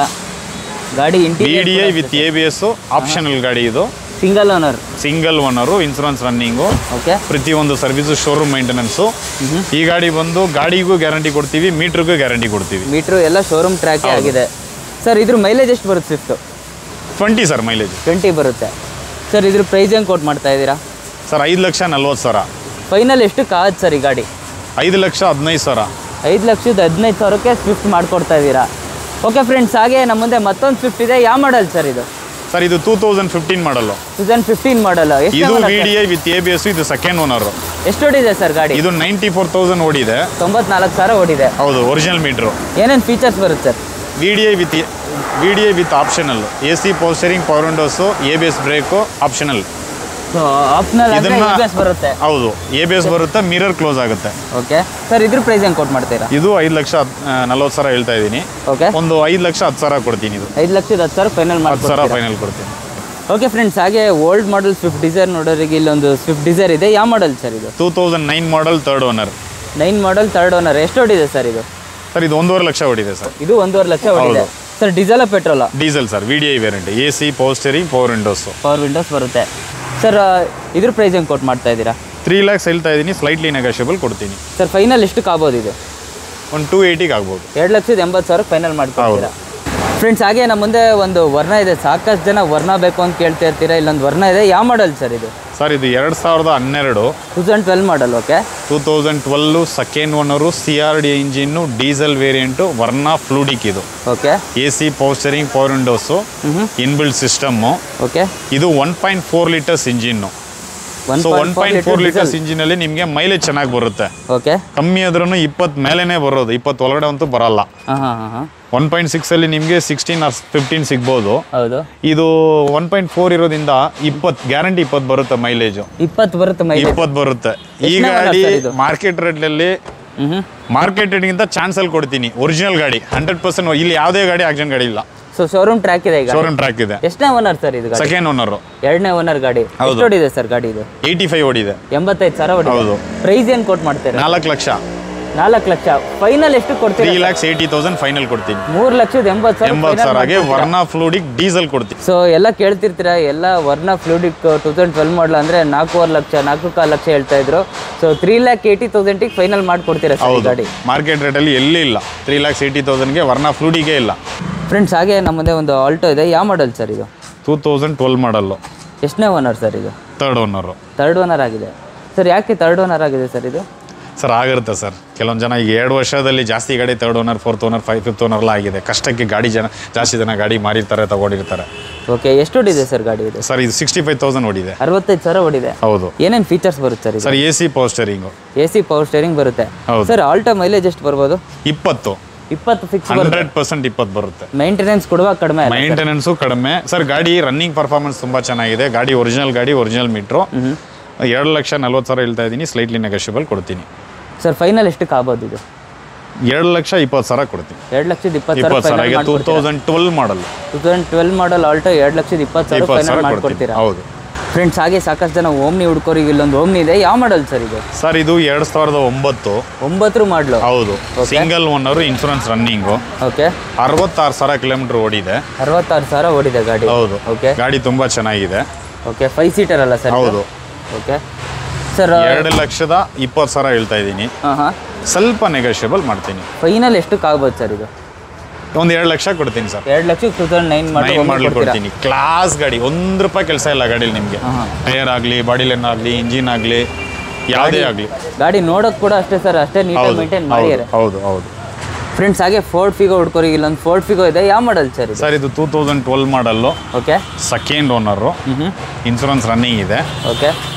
Speaker 1: ಗಾಡಿ
Speaker 3: B D I
Speaker 1: interior
Speaker 3: with A B S optional ಗಾಡಿ ಇದು
Speaker 1: single owner
Speaker 3: single owner insurance running
Speaker 1: okay
Speaker 3: ಪ್ರತಿಯೊಂದು ಸರ್ವಿಸು ಶೋರೂಮ್ ಮೇಂಟೆನೆನ್ಸು ಈ ಗಾಡಿ ಬಂದು ಗಾಡಿಗೂ ಗ್ಯಾರಂಟಿ ಕೊಡ್ತೀವಿ ಮೀಟ್ರಿಗೂ ಗ್ಯಾರಂಟಿ ಕೊಡ್ತೀವಿ
Speaker 1: ಮೀಟ್ರು ಎಲ್ಲ ಶೋರೂಮ್ ಟ್ರ್ಯಾಕೇ
Speaker 3: ಹೌದು.
Speaker 1: ಆಗಿದೆ ಸರ್ ಇದ್ರ ಮೈಲೇಜ್ ಎಷ್ಟು ಬರುತ್ತೆ Swift
Speaker 3: twenty sir mileage
Speaker 1: twenty ಬರುತ್ತೆ ಸರ್ ಇದ್ರ ಪ್ರೈಸ್ ಹೆಂಗೆ ಕೋಟ್ ಮಾಡ್ತಾ ಇದ್ದೀರಾ
Speaker 3: ಸರ್ ಐದು ಲಕ್ಷ ನಲ್ವತ್ತು ಸಾವಿರ
Speaker 1: ಫೈನಲ್ ಎಷ್ಟು ಕಾದ್ ಸರ್ ಈ ಗಾಡಿ
Speaker 3: ಐದು ಲಕ್ಷ ಹದಿನೈದು ಸಾವಿರ
Speaker 1: ಐದು ಲಕ್ಷದ ಹದಿನೈದು ಸಾವಿರಕ್ಕೆ ಸ್ವಿಫ್ಟ್ ಮಾಡ್ಕೊಡ್ತಾ ಇದ್ದೀರಾ ಓಕೆ ಫ್ರೆಂಡ್ಸ್ ಹಾಗೆ ನಮ್ಮ ಮುಂದೆ ಮತ್ತೊಂದು ಸ್ವಿಫ್ಟ್ ಇದೆ ಯಾವ ಮಾಡಲ್ ಸರ್ ಇದು
Speaker 3: ಸರ್ ಇದು two thousand fifteen model
Speaker 1: two thousand fifteen model
Speaker 3: ಇದು ವಿ
Speaker 1: ಎಷ್ಟು
Speaker 3: D I with A B S ಇದು ಸೆಕೆಂಡ್ ಓನರು
Speaker 1: ಎಷ್ಟು ಓಡಿದೆ ಸರ್ ಗಾಡಿ
Speaker 3: ಇದು ನೈಂಟಿ ಫೋರ್ ತೌಸಂಡ್ ಓಡಿದೆ
Speaker 1: ತೊಂಬತ್ನಾಲ್ಕು ಸಾವಿರ ಓಡಿದೆ
Speaker 3: ಹೌದು ಒರಿಜಿನಲ್ ಮೀಟ್ರು
Speaker 1: ಏನೇನು ಫೀಚರ್ಸ್ ಬರುತ್ತೆ sir
Speaker 3: V D I with V D I with optional A C power steering power windows A B S brake optional
Speaker 1: so optional ಅಂದರೆ
Speaker 3: ಇದನ್ನ-
Speaker 1: ABS ಬರುತ್ತೆ
Speaker 3: ಹೌದು ಎ ಬಿ ಎಸ್ ಬರುತ್ತೆ ಮಿರರ್ ಕ್ಲೋಸ್ ಆಗುತ್ತೆ
Speaker 1: okay sir ಇದ್ರ price ಹೆಂಗೆ ಕೊಟ್ ಮಾಡ್ತೀರಾ
Speaker 3: ಇದು ಐದು ಲಕ್ಷ ನಲ್ವತ್ತು ಸಾವಿರ ಹೇಳ್ತಾ ಇದ್ದೀನಿ
Speaker 1: ಓಕೆ
Speaker 3: ಒಂದು ಐದು ಲಕ್ಷ ಹತ್ತು ಸಾವಿರ ಕೊಡ್ತೀನಿ ಇದು
Speaker 1: ಐದು ಲಕ್ಷದ ಹತ್ತು ಸಾವಿರ ಫೈನಲ್
Speaker 3: ಹತ್ತು ಸಾವಿರ
Speaker 1: ಮಾಡ್ಕೊಡ್ತೀರಾ
Speaker 3: ಫೈನಲ್ ಕೊಡ್ತೀನಿ
Speaker 1: ಓಕೆ ಫ್ರೆಂಡ್ಸ್ ಹಾಗೆ ಓಲ್ಡ್ ಮಾಡಲ್ ಸ್ವಿಫ್ಟ್ ಡಿಸೈರ್ ನೋಡೋರಿಗೆ ಇಲ್ಲೊಂದು ಸ್ವಿಫ್ಟ್ ಡಿಸೈರ್ ಇದೆ ಯಾವ ಮಾಡಲ್ ಸರ್ ಇದು
Speaker 3: two thousand nine model third owner
Speaker 1: nine model third owner ಎಷ್ಟು ಓಡಿದೆ ಸರ್ ಇದು
Speaker 3: ಸರ್ ಇದು ಒಂದೂವರೆ ಲಕ್ಷ ಹೊಡಿದೆ ಸರ್
Speaker 1: ಇದು ಒಂದೂವರೆ ಲಕ್ಷ ಓಡಿದೆ
Speaker 3: ಹೌದು.
Speaker 1: ಸರ್ ಡೀಸೆಲ್ ಪೆಟ್ರೋಲ
Speaker 3: diesel sir V D I variant A C power steering power windows
Speaker 1: power windows ಬರುತ್ತೆ ಸರ್ ಇದ್ರ ಪ್ರೈಸ್ ಹೆಂಗೆ ಕೊಟ್ ಮಾಡ್ತಾ ಇದ್ದೀರಾ
Speaker 3: ತ್ರೀ ಲ್ಯಾಕ್ಸ್ ಹೇಳ್ತಾ ಇದ್ದೀನಿ ಸ್ಲೈಟ್ಲಿ ನೆಗೋಷಿಯಬಲ್ ಕೊಡ್ತೀನಿ
Speaker 1: ಸರ್ ಫೈನಲ್ ಎಷ್ಟಕ್ಕೆ ಆಗ್ಬೋದು ಇದು
Speaker 3: ಒಂದು ಟೂ ಏಯ್ಟಿಗೆ ಆಗ್ಬೋದು
Speaker 1: ಎರಡು ಲಕ್ಷದ ಎಂಬತ್ತು ಸಾವಿರ ಫೈನಲ್ ಮಾಡ್ಕೊಡ್ತೀರಾ ಫ್ರೆಂಡ್ಸ್ ಹಾಗೆ ನಮ್ಮ ಮುಂದೆ ಒಂದು ವರ್ಣ ಇದೆ ಸಾಕಷ್ಟು ಜನ ವರ್ಣ ಬೇಕು ಅಂತ ಕೇಳ್ತಾ ಇರ್ತೀರಾ ಇಲ್ಲೊಂದು ವರ್ಣ ಇದೆ ಯಾವ ಮಾಡಲ್ ಸರ್ ಇದು
Speaker 3: ಸರ್ ಇದು ಎರಡು ಸಾವಿರದ ಹನ್ನೆರಡು
Speaker 1: two thousand twelve model okay
Speaker 3: two thousand twelve second owner C R D engine diesel variant Verna Fluidic ಇದು
Speaker 1: okay
Speaker 3: A C power steering power windows
Speaker 1: ಹ್ಞೂ
Speaker 3: ಇನ್ಬಿಲ್ಡ್ ಸಿಸ್ಟಮ್ಮು
Speaker 1: ಓಕೆ
Speaker 3: ಇದು one point four litres engine
Speaker 1: one
Speaker 3: so one point four litres ಇಂಜಿನಲ್ಲಿ ನಿಮಗೆ mileage ಚೆನ್ನಾಗಿ ಬರುತ್ತೆ
Speaker 1: okay
Speaker 3: ಕಮ್ಮಿ ಆದ್ರೂ ಇಪ್ಪತ್ತು ಮೇಲೇ ಬರೋದು ಇಪ್ಪತ್ತು ಒಳಗಡೆ ಅಂತೂ ಬರಲ್ಲ
Speaker 1: ಹಾಂ ಹಾಂ ಹಾಂ ಹಾಂ
Speaker 3: ಒನ್ ಪಾಯಿಂಟ್ ಸಿಕ್ಸಲ್ಲಿ ನಿಮಗೆ ಸಿಕ್ಸ್ಟೀನ್ ಆರ್ ಫಿಫ್ಟೀನ್ ಸಿಗ್ಬೋದು
Speaker 1: ಹೌದು
Speaker 3: ಇದು ಒನ್ ಪಾಯಿಂಟ್ ಫೋರ್ ಇರೋದ್ರಿಂದ ಇಪ್ಪತ್ತು ಗ್ಯಾರಂಟಿ ಇಪ್ಪತ್ತು ಬರುತ್ತೆ ಮೈಲೇಜು
Speaker 1: ಇಪ್ಪತ್ತು ಬರುತ್ತೆ ಮೈ
Speaker 3: ಇಪ್ಪತ್ತು ಬರುತ್ತೆ ಈ
Speaker 1: ಎಷ್ಟನೇ model
Speaker 3: ಗಾಡಿ
Speaker 1: sir ಇದು?
Speaker 3: ಮಾರ್ಕೆಟ್ ರೇಟ್ನಲ್ಲಿ
Speaker 1: ಹ್ಞೂ
Speaker 3: ಮಾರ್ಕೆಟ್ ರೇಟ್ಗಿಂತ ಚಾನ್ಸಲ್ಲಿ ಕೊಡ್ತೀನಿ ಒರಿಜಿನಲ್ ಗಾಡಿ ಹಂಡ್ರೆಡ್ ಪರ್ಸೆಂಟ್ ಇಲ್ಲಿ ಯಾವುದೇ ಗಾಡಿ ಆಕ್ಷನ್ ಗಾಡಿ ಇಲ್ಲ
Speaker 1: ಸೊ ಶೋರೂಮ್ ಟ್ರ್ಯಾಕ್ ಇದೆ ಈಗ
Speaker 3: ಶೋರೂಮ್ ಟ್ರ್ಯಾಕ್ ಇದೆ
Speaker 1: ಎಷ್ಟನೇ ಓನರ್ ಸರ್ ಇದು ಗಾಡಿ
Speaker 3: ಸೆಕೆಂಡ್ ಓನರು
Speaker 1: ಎರಡನೇ ಓನರ್ ಗಾಡಿ
Speaker 3: ಹೌದು.
Speaker 1: ಎಷ್ಟು ಓಡಿದೆ ಸರ್ ಗಾಡಿ ಇದು
Speaker 3: ಏಯ್ಟಿ ಫೈವ್ ಓಡಿದೆ
Speaker 1: ಎಂಬತ್ತೈದು ಸಾವಿರ
Speaker 3: ಹೌದು.
Speaker 1: ಓಡಿದೆ ಪ್ರೈಸ್ ಏನು ಕೊಟ್ ಮಾಡ್ತೀರಾ
Speaker 3: ನಾಲ್ಕು ಲಕ್ಷ
Speaker 1: ನಾಲ್ಕು ಲಕ್ಷ ಫೈನಲ್ ಎಷ್ಟು
Speaker 3: ತ್ರೀ
Speaker 1: ಕೊಡ್ತೀರಾ
Speaker 3: ಲ್ಯಾಕ್ಸ್ ಏಯ್ಟಿ ತೌಸಂಡ್ ಫೈನಲ್ ಕೊಡ್ತೀನಿ
Speaker 1: ಮೂರು ಲಕ್ಷದ ಎಂಬತ್ತು ಸಾವಿರ
Speaker 3: ಎಂಬತ್ತು ಸಾವಿರಗೆ ವರ್ನಾ ಫ್ಲೂಡಿಕ್ ಡೀಸೆಲ್ ಕೊಡ್ತೀನಿ
Speaker 1: ಸೊ ಎಲ್ಲ ಕೇಳ್ತಿರ್ತೀರಾ ಎಲ್ಲ Verna Fluidic two thousand twelve model ಅಂದರೆ ನಾಲ್ಕೂವರೆ ಲಕ್ಷ ನಾಲ್ಕು ಕಾಲು ಲಕ್ಷ ಹೇಳ್ತಾ ಇದ್ರು ಸೊ ತ್ರೀ ಲ್ಯಾಕ್ ಏಯ್ಟಿ ತೌಸಂಡಿಗೆ ಫೈನಲ್ ಮಾಡಿಕೊಡ್ತೀರಾ ಸರ್ ಈ
Speaker 3: ಹೌದು
Speaker 1: ಗಾಡಿ
Speaker 3: ಮಾರ್ಕೆಟ್ ರೇಟಲ್ಲಿ ಎಲ್ಲಿ ಇಲ್ಲ ತ್ರೀ ಲ್ಯಾಕ್ಸ್ ಏಯ್ಟಿ ತೌಸಂಡ್ಗೆ ವರ್ನಾ ಫ್ಲೂಡಿಗೆ ಇಲ್ಲ
Speaker 1: ಫ್ರೆಂಡ್ಸ್ ಹಾಗೆ ನಮ್ಮ ಮುಂದೆ ಒಂದು ಆಲ್ಟೋ ಇದೆ ಯಾವ ಮಾಡಲ್ ಸರ್ ಇದು
Speaker 3: ಟೂ ತೌಸಂಡ್ ಟ್ವೆಲ್ ಮಾಡಲ್ಲು
Speaker 1: ಎಷ್ಟನೇ ಓನರ್ ಸರ್ ಇದು
Speaker 3: ತರ್ಡ್ ಓನರು
Speaker 1: ತರ್ಡ್ ಓನರ್ ಆಗಿದೆ ಸರ್ ಯಾಕೆ ತರ್ಡ್ ಓನರ್ ಆಗಿದೆ ಸರ್ ಇದು
Speaker 3: ಸರ್ ಆಗಿರುತ್ತೆ ಸರ್ ಕೆಲವೊಂದು ಜನ ಈಗ ಎರಡು ವರ್ಷದಲ್ಲಿ ಜಾಸ್ತಿ ಗಾಡಿ third owner fourth owner five fifth owner ಎಲ್ಲ ಆಗಿದೆ ಕಷ್ಟಕ್ಕೆ ಗಾಡಿ ಜನ ಜಾಸ್ತಿ ಜನ ಗಾಡಿ ಮಾರಿರ್ತಾರೆ ತಗೊಂಡಿರ್ತಾರೆ
Speaker 1: ಓಕೆ ಎಷ್ಟು ಓಡಿದೆ ಸರ್ ಗಾಡಿ ಇದು
Speaker 3: ಸರ್ ಇದು ಸಿಕ್ಸ್ಟಿ ಫೈವ್ ತೌಸಂಡ್ ಓಡಿದೆ
Speaker 1: ಅರವತ್ತೈದು ಸಾವಿರ ಓಡಿದೆ
Speaker 3: ಹೌದು
Speaker 1: ಏನೇನು ಫೀಚರ್ಸ್ ಬರುತ್ತೆ ಸರ್ ಇದು
Speaker 3: sir A C power steering
Speaker 1: A C power steering ಬರುತ್ತೆ
Speaker 3: ಹೌದು.
Speaker 1: ಸರ್ ಆಲ್ಟೋ ಮೈಲೇಜ್ ಎಷ್ಟು ಬರ್ಬೋದು
Speaker 3: ಇಪ್ಪತ್ತು
Speaker 1: ಇಪ್ಪತ್ತು ಫಿಕ್ಸ್ ಬರುತ್ತೆ
Speaker 3: ಹಂಡ್ರೆಡ್ ಪರ್ಸೆಂಟ್ ಇಪ್ಪತ್ತು ಬರುತ್ತೆ
Speaker 1: ಮೇಂಟೆನೆನ್ಸ್ ಕೊಡುವಾಗ ಕಡಿಮೆ ಅಲ್ಲ
Speaker 3: ಮೈಂಟೆನೆನ್ಸು ಕಡಿಮೆ ಸರ್ ಗಾಡಿ ರನ್ನಿಂಗ್ ಪರ್ಫಾರ್ಮೆನ್ಸ್ ತುಂಬ ಚೆನ್ನಾಗಿದೆ ಗಾಡಿ ಒರಿಜಿನಲ್ ಗಾಡಿ ಒರಿಜಿನಲ್ ಮೀಟ್ರು ಎರಡು ಲಕ್ಷ ನಲ್ವತ್ತು ಸಾವಿರ ಹೇಳ್ತಾ ಇದ್ದೀನಿ ಸ್ಲೈಟ್ಲಿ ನೆಗೋಷಿಯಬಲ್ ಕೊಡ್ತೀನಿ
Speaker 1: ಸರ್ ಫೈನಲ್ ಎಷ್ಟಕ್ಕೆ ಆಗ್ಬೋದು ಇದು
Speaker 3: ಎರಡು ಲಕ್ಷ ಇಪ್ಪತ್ತು ಸಾವಿರ ಕೊಡ್ತೀನಿ
Speaker 1: ಎರಡು ಲಕ್ಷದ ಇಪ್ಪತ್ತು
Speaker 3: ಇಪ್ಪತ್ತು
Speaker 1: ಸಾವಿರ
Speaker 3: ಸಾವಿರ two thousand twelve model
Speaker 1: two thousand twelve model Alto ಎರಡು ಲಕ್ಷದ ಇಪ್ಪತ್ತು ಸಾವಿರ
Speaker 3: ಇಪ್ಪತ್ತು
Speaker 1: ಫೈನಲ್
Speaker 3: ಸಾವಿರ ಕೊಡ್ತೀನಿ
Speaker 1: ಮಾಡ್ಕೊಡ್ತೀರಾ
Speaker 3: ಹೌದು
Speaker 1: ಫ್ರೆಂಡ್ಸ್ ಹಾಗೆ ಸಾಕಷ್ಟು ಜನ ಓಮ್ನಿ ಹುಡ್ಕೋರಿಗೆ ಇಲ್ಲೊಂದು ಓಮ್ನಿ ಇದೆ ಯಾವ ಮಾಡಲ್ ಸರ್ ಇದು
Speaker 3: ಸರ್ ಇದು ಎರಡು ಸಾವಿರದ ಒಂಬತ್ತು
Speaker 1: ಒಂಬತ್ತರ ಮಾಡಲು
Speaker 3: ಹೌದು single owner insurance running
Speaker 1: okay
Speaker 3: ಅರವತ್ತಾರು ಸಾವಿರ ಕಿಲೋಮೀಟರ್ ಓಡಿದೆ
Speaker 1: ಅರವತ್ತಾರು ಸಾವಿರ ಓಡಿದೆ ಗಾಡಿ
Speaker 3: ಹೌದು
Speaker 1: ಓಕೆ
Speaker 3: ಗಾಡಿ ತುಂಬ ಚೆನ್ನಾಗಿದೆ
Speaker 1: ಓಕೆ ಫೈವ್ ಸೀಟರ್ ಅಲ್ಲ ಸರ್
Speaker 3: ಹೌದು
Speaker 1: ಓಕೆ ಸರ್
Speaker 3: ಎರಡು ಲಕ್ಷದ ಇಪ್ಪತ್ತು ಸಾವಿರ ಹೇಳ್ತಾ ಇದ್ದೀನಿ
Speaker 1: ಹಾಂ ಹಾಂ
Speaker 3: ಸ್ವಲ್ಪ ನೆಗೋಷಿಯಬಲ್ ಮಾಡ್ತೀನಿ
Speaker 1: ಫೈನಲ್ ಎಷ್ಟಕ್ಕೆ ಆಗ್ಬೋದು ಸರ್ ಇದು
Speaker 3: ಒಂದು ಎರಡು ಲಕ್ಷ ಕೊಡ್ತೀನಿ ಸರ್
Speaker 1: ಎರಡು ಲಕ್ಷಕ್ಕೆ ಟೂ ತೌಸಂಡ್ ನೈನ್ ಮಾಡಿ
Speaker 3: ನೈನ್ ಮಾಡಲ್ ಕೊಡ್ತೀನಿ ಕ್ಲಾಸ್ ಗಾಡಿ ಒಂದು ರೂಪಾಯಿ ಕೆಲಸ ಇಲ್ಲ ಗಾಡೀಲಿ ನಿಮಗೆ
Speaker 1: ಹಾಂ ಹಾಂ
Speaker 3: ಟೈರ್ ಆಗಲಿ ಬಾಡಿ ಲೈನ್ ಆಗಲಿ ಇಂಜಿನ್ ಆಗಲಿ ಯಾವುದೇ ಆಗಲಿ
Speaker 1: ಗಾಡಿ ನೋಡೋಕೆ ಕೂಡ ಅಷ್ಟೇ ಸರ್ ಅಷ್ಟೇ ನೀಟಾಗಿ
Speaker 3: ಹೌದು
Speaker 1: ಮೇಂಟೈನ್
Speaker 3: ಹೌದು
Speaker 1: ಮಾಡಿದ್ದಾರೆ
Speaker 3: ಹೌದು ಹೌದು
Speaker 1: ಫ್ರೆಂಡ್ಸ್ ಹಾಗೆ ಫೋರ್ಡ್ ಫಿಗೋ ಹುಡ್ಕೋರಿಗೆ ಇಲ್ಲೊಂದು ಫೋರ್ಡ್ ಫಿಗೋ ಇದೆ ಯಾವ ಮಾಡಲ್ ಸರ್ ಇದು
Speaker 3: ಸರ್ ಇದು two thousand twelve model
Speaker 1: okay
Speaker 3: second owner
Speaker 1: ಹ್ಞೂ ಹ್ಞೂ
Speaker 3: ಇನ್ಶೂರೆನ್ಸ್ ರನ್ನಿಂಗ್ ಇದೆ
Speaker 1: ಓಕೆ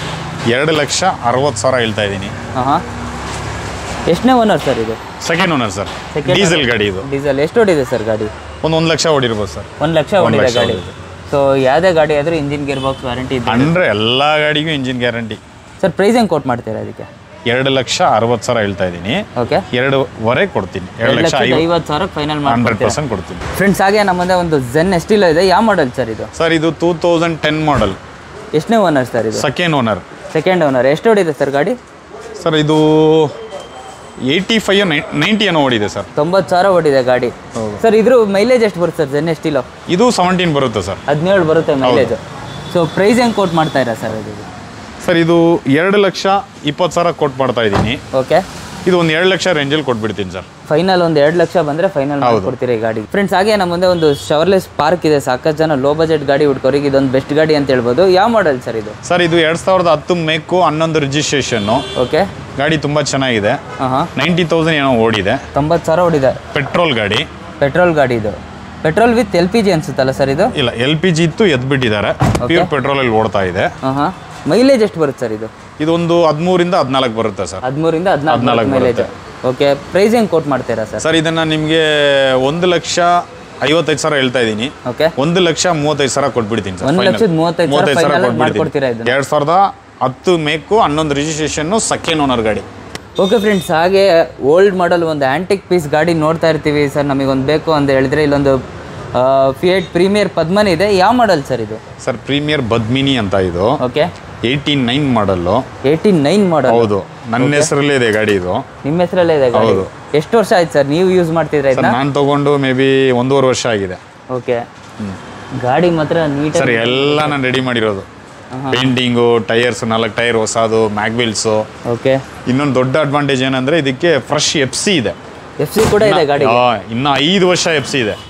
Speaker 3: ಎರಡು ಲಕ್ಷ ಅರವತ್ತು ಸಾವಿರ ಹೇಳ್ತಾ ಇದ್ದೀನಿ
Speaker 1: ಹಾಂ ಹಾಂ ಎಷ್ಟನೇ ಓನರ್ ಸರ್ ಇದು
Speaker 3: second owner sir
Speaker 1: Second
Speaker 3: diesel
Speaker 1: owner.
Speaker 3: ಗಾಡಿ ಇದು
Speaker 1: ಡೀಸೆಲ್ ಎಷ್ಟು ಓಡಿದೆ ಸರ್ ಗಾಡಿ
Speaker 3: ಒಂದು ಒಂದು ಲಕ್ಷ ಓಡಿರ್ಬೋದು ಸರ್
Speaker 1: ಒಂದು ಲಕ್ಷ
Speaker 3: ಒಂದ್
Speaker 1: ಓಡಿದೆ
Speaker 3: ಲಕ್ಷ
Speaker 1: ಗಾಡಿ
Speaker 3: ಓಡಿದೆ.
Speaker 1: ಸೊ ಯಾವುದೇ ಗಾಡಿ ಆದರೂ ಇಂಜಿನ್ ಗೇರ್ ಬಾಕ್ಸ್ ವಾರಂಟಿ ಇದೆ
Speaker 3: ಅಂದರೆ ಎಲ್ಲ ಗಾಡಿಗೂ ಇಂಜಿನ್ ಗ್ಯಾರಂಟಿ
Speaker 1: ಸರ್ ಪ್ರೈಸ್ ಹೆಂಗೆ ಕೋಟ್ ಮಾಡ್ತೀರಾ ಅದಕ್ಕೆ
Speaker 3: ಎರಡು ಲಕ್ಷ ಅರವತ್ತು ಸಾವಿರ ಹೇಳ್ತಾ ಇದ್ದೀನಿ
Speaker 1: ಓಕೆ
Speaker 3: ಎರಡೂವರೆ ಕೊಡ್ತೀನಿ ಎರಡು
Speaker 1: ಎರಡು
Speaker 3: ಲಕ್ಷ
Speaker 1: ಲಕ್ಷದ ಐವತ್ತು ಸಾವಿರ ಫೈನಲ್
Speaker 3: ಹಂಡ್ರೆಡ್
Speaker 1: ಮಾಡ್ಕೊಡ್ತೀರಾ
Speaker 3: ಪರ್ಸೆಂಟ್ ಕೊಡ್ತೀನಿ
Speaker 1: ಫ್ರೆಂಡ್ಸ್ ಹಾಗೆ ನಮ್ಮ ಮುಂದೆ ಒಂದು ಜೆನ್ ಎಸ್ಟಿಲೋ ಇದೆ ಯಾವ ಮಾಡಲ್ ಸರ್ ಇದು
Speaker 3: ಸರ್ ಇದು ಟೂ ತೌಸಂಡ್ ಟೆನ್ ಮಾಡಲ್
Speaker 1: ಎಷ್ಟನೇ ಓನರ್ ಸರ್ ಇದು
Speaker 3: ಸೆಕೆಂಡ್ ಓನರ್
Speaker 1: ಸೆಕೆಂಡ್ ಓನರ್ ಎಷ್ಟು ಓಡಿದೆ ಸರ್ ಗಾಡಿ
Speaker 3: ಸರ್ ಇದು ಏಯ್ಟಿ ಫೈವ್ ನೈಂಟಿ ಏನೋ ಓಡಿದೆ ಸರ್
Speaker 1: ತೊಂಬತ್ತು ಸಾವಿರ ಓಡಿದೆ ಗಾಡಿ ಸರ್ ಇದ್ರ ಮೈಲೇಜ್ ಎಷ್ಟು ಬರುತ್ತೆ ಸರ್ ಜೆನ್ ಎಸ್ಟಿಲೋ
Speaker 3: ಇದು ಸೆವೆಂಟೀನ್ ಬರುತ್ತೆ ಸರ್
Speaker 1: ಹದಿನೇಳು ಬರುತ್ತೆ ಮೈಲೇಜ್ ಸೊ ಪ್ರೈಸ್ ಹೆಂಗೆ ಕೋಟ್ ಮಾಡ್ತಾ ಇರಾ ಸರ್ ಇದು
Speaker 3: ಸರ್ ಇದು ಎರಡು ಲಕ್ಷ ಇಪ್ಪತ್ತು ಸಾವಿರ ಕೊಟ್ಟು ಮಾಡ್ತಾ ಇದ್ದೀನಿ
Speaker 1: ಓಕೆ
Speaker 3: ಇದು ಒಂದು ಎರಡು ಲಕ್ಷ ರೇಂಜಲ್ಲಿ ಕೊಟ್ಬಿಡ್ತೀನಿ ಸರ್
Speaker 1: ಫೈನಲ್ ಒಂದು ಎರಡು ಲಕ್ಷ ಬಂದರೆ ಫೈನಲ್ ಮಾಡ್ಕೊಡ್ತೀರಿ ಈ ಗಾಡಿ ಫ್ರೆಂಡ್ಸ್ ಹಾಗೆ ನಮ್ಮ ಮುಂದೆ ಒಂದು ಶವರ್ಲೆಸ್ ಪಾರ್ಕ್ ಇದೆ ಸಾಕಷ್ಟು ಜನ ಲೋ ಬಜೆಟ್ ಗಾಡಿ ಹುಡ್ಕೋರಿಗೆ ಇದೊಂದು ಬೆಸ್ಟ್ ಗಾಡಿ ಅಂತ ಹೇಳ್ಬೋದು ಯಾವ ಮಾಡಲ್ ಸರ್ ಇದು
Speaker 3: ಸರ್ ಇದು ಎರಡು ಸಾವಿರದ ಹತ್ತು ಮೇಕು ಹನ್ನೊಂದು ರಿಜಿಸ್ಟ್ರೇಷನ್ನು
Speaker 1: ಓಕೆ
Speaker 3: ಗಾಡಿ ತುಂಬ ಚೆನ್ನಾಗಿದೆ
Speaker 1: ಹಾಂ ಹಾಂ
Speaker 3: ನೈಂಟಿ ತೌಸಂಡ್ ಏನೋ ಓಡಿದೆ
Speaker 1: ತೊಂಬತ್ತು ಸಾವಿರ ಓಡಿದೆ
Speaker 3: ಪೆಟ್ರೋಲ್ ಗಾಡಿ
Speaker 1: ಪೆಟ್ರೋಲ್ ಗಾಡಿ ಇದು petrol with L P G ಅನ್ಸುತ್ತಲ್ಲ ಸರ್ ಇದು
Speaker 3: ಇಲ್ಲ ಎಲ್ ಪಿ ಜಿ ಇತ್ತು ಎದ್ಬಿಟ್ಟಿದ್ದಾರೆ ಪ್ಯೂರ್ ಪೆಟ್ರೋಲಲ್ಲಿ ಓಡ್ತಾ ಇದೆ
Speaker 1: ಹಾಂ ಹಾಂ ಮೈಲೇಜ್ ಎಷ್ಟು ಬರುತ್ತೆ ಸರ್ ಇದು
Speaker 3: ಇದೊಂದು ಹದಿಮೂರಿಂದ ಹದಿನಾಲ್ಕು ಬರುತ್ತೆ ಸರ್
Speaker 1: ಹದಿಮೂರಿಂದ ಹದಿನಾಲ್ಕು
Speaker 3: ಹದ್ನಾಲ್ಕು
Speaker 1: ಮೈಲೇಜ್ ಓಕೆ ಪ್ರೈಸ್ ಹೆಂಗೆ ಕೋಟ್ ಮಾಡ್ತೀರಾ ಸರ್
Speaker 3: ಸರ್ ಇದನ್ನು ನಿಮಗೆ ಒಂದು ಲಕ್ಷ ಐವತ್ತೈದು ಸಾವಿರ ಹೇಳ್ತಾ ಇದ್ದೀನಿ
Speaker 1: ಓಕೆ
Speaker 3: ಒಂದು ಲಕ್ಷ ಮೂವತ್ತೈದು ಸಾವಿರ ಕೊಟ್ಬಿಡ್ತೀನಿ ಸರ್
Speaker 1: ಒಂದು
Speaker 3: final.
Speaker 1: ಲಕ್ಷದ ಮೂವತ್ತೈದು ಸಾವಿರ
Speaker 3: ಮೂವತ್ತೈದು ಸಾವಿರ
Speaker 1: final ಮಾಡ್ಕೊಡ್ತೀರಾ
Speaker 3: ಕೊಟ್ಬಿಡ್ತೀನಿ
Speaker 1: ಇದನ್ನ?
Speaker 3: ಎರಡು ಸಾವಿರದ ಹತ್ತು ಮೇಕು ಹನ್ನೊಂದು ರಿಜಿಸ್ಟ್ರೇಷನ್ನು ಸೆಕೆಂಡ್ ಓನರ್ ಗಾಡಿ
Speaker 1: ಓಕೆ ಫ್ರೆಂಡ್ಸ್ ಹಾಗೆ ಓಲ್ಡ್ ಮಾಡಲ್ ಒಂದು ಆ್ಯಂಟಿಕ್ ಪೀಸ್ ಗಾಡಿ ನೋಡ್ತಾ ಇರ್ತೀವಿ ಸರ್ ನಮಗೊಂದು ಬೇಕು ಅಂತ ಹೇಳಿದ್ರೆ ಇಲ್ಲೊಂದು ಫಿಯೇಟ್ ಪ್ರೀಮಿಯರ್ ಪದ್ಮನ್ ಇದೆ ಯಾವ ಮಾಡಲ್ ಸರ್ ಇದು
Speaker 3: ಸರ್ ಪ್ರೀಮಿಯರ್ ಬದ್ಮಿನಿ ಅಂತ ಇದು
Speaker 1: okay
Speaker 3: eighteen nine model
Speaker 1: eighty nine model
Speaker 3: ಹೌದು ನನ್ನ ಹೆಸರಲ್ಲೇ ಇದೆ ಗಾಡಿ ಇದು
Speaker 1: ನಿಮ್ಮ ಹೆಸರಲ್ಲೇ ಇದೆ ಗಾಡಿ
Speaker 3: ಹೌದು.
Speaker 1: ಎಷ್ಟು ವರ್ಷ ಆಯ್ತು ಸರ್ ನೀವು ಯೂಸ್ ಮಾಡ್ತಿದ್ರೆ
Speaker 3: ಸರ್
Speaker 1: ಇದನ್ನ
Speaker 3: ನಾನು ತಗೊಂಡು ಮೇ ಬಿ ಒಂದೂವರೆ ವರ್ಷ ಆಗಿದೆ
Speaker 1: ಓಕೆ ಗಾಡಿ ಮಾತ್ರ ನೀಟ್
Speaker 3: ಸರ್ ಎಲ್ಲ ನಾನು ರೆಡಿ ಮಾಡಿರೋದು ಪೇಂಟಿಂಗು ಟೈರ್ಸ್ ನಾಲ್ಕು ಟೈರ್ ಹೊಸದು ಮ್ಯಾಗ್ವಿಲ್ಸು
Speaker 1: ಓಕೆ
Speaker 3: ಇನ್ನೊಂದು ದೊಡ್ಡ ಅಡ್ವಾಂಟೇಜ್ ಏನಂದ್ರೆ ಇದಕ್ಕೆ ಫ್ರೆಶ್ ಎಫ್ ಸಿ ಇದೆ
Speaker 1: ಎಫ್ ಸಿ ಕೂಡ ಇದೆ ಗಾಡಿ
Speaker 3: ಆ, ಇನ್ನು ಐದು ವರ್ಷ ಎಫ್ ಸಿ ಇದೆ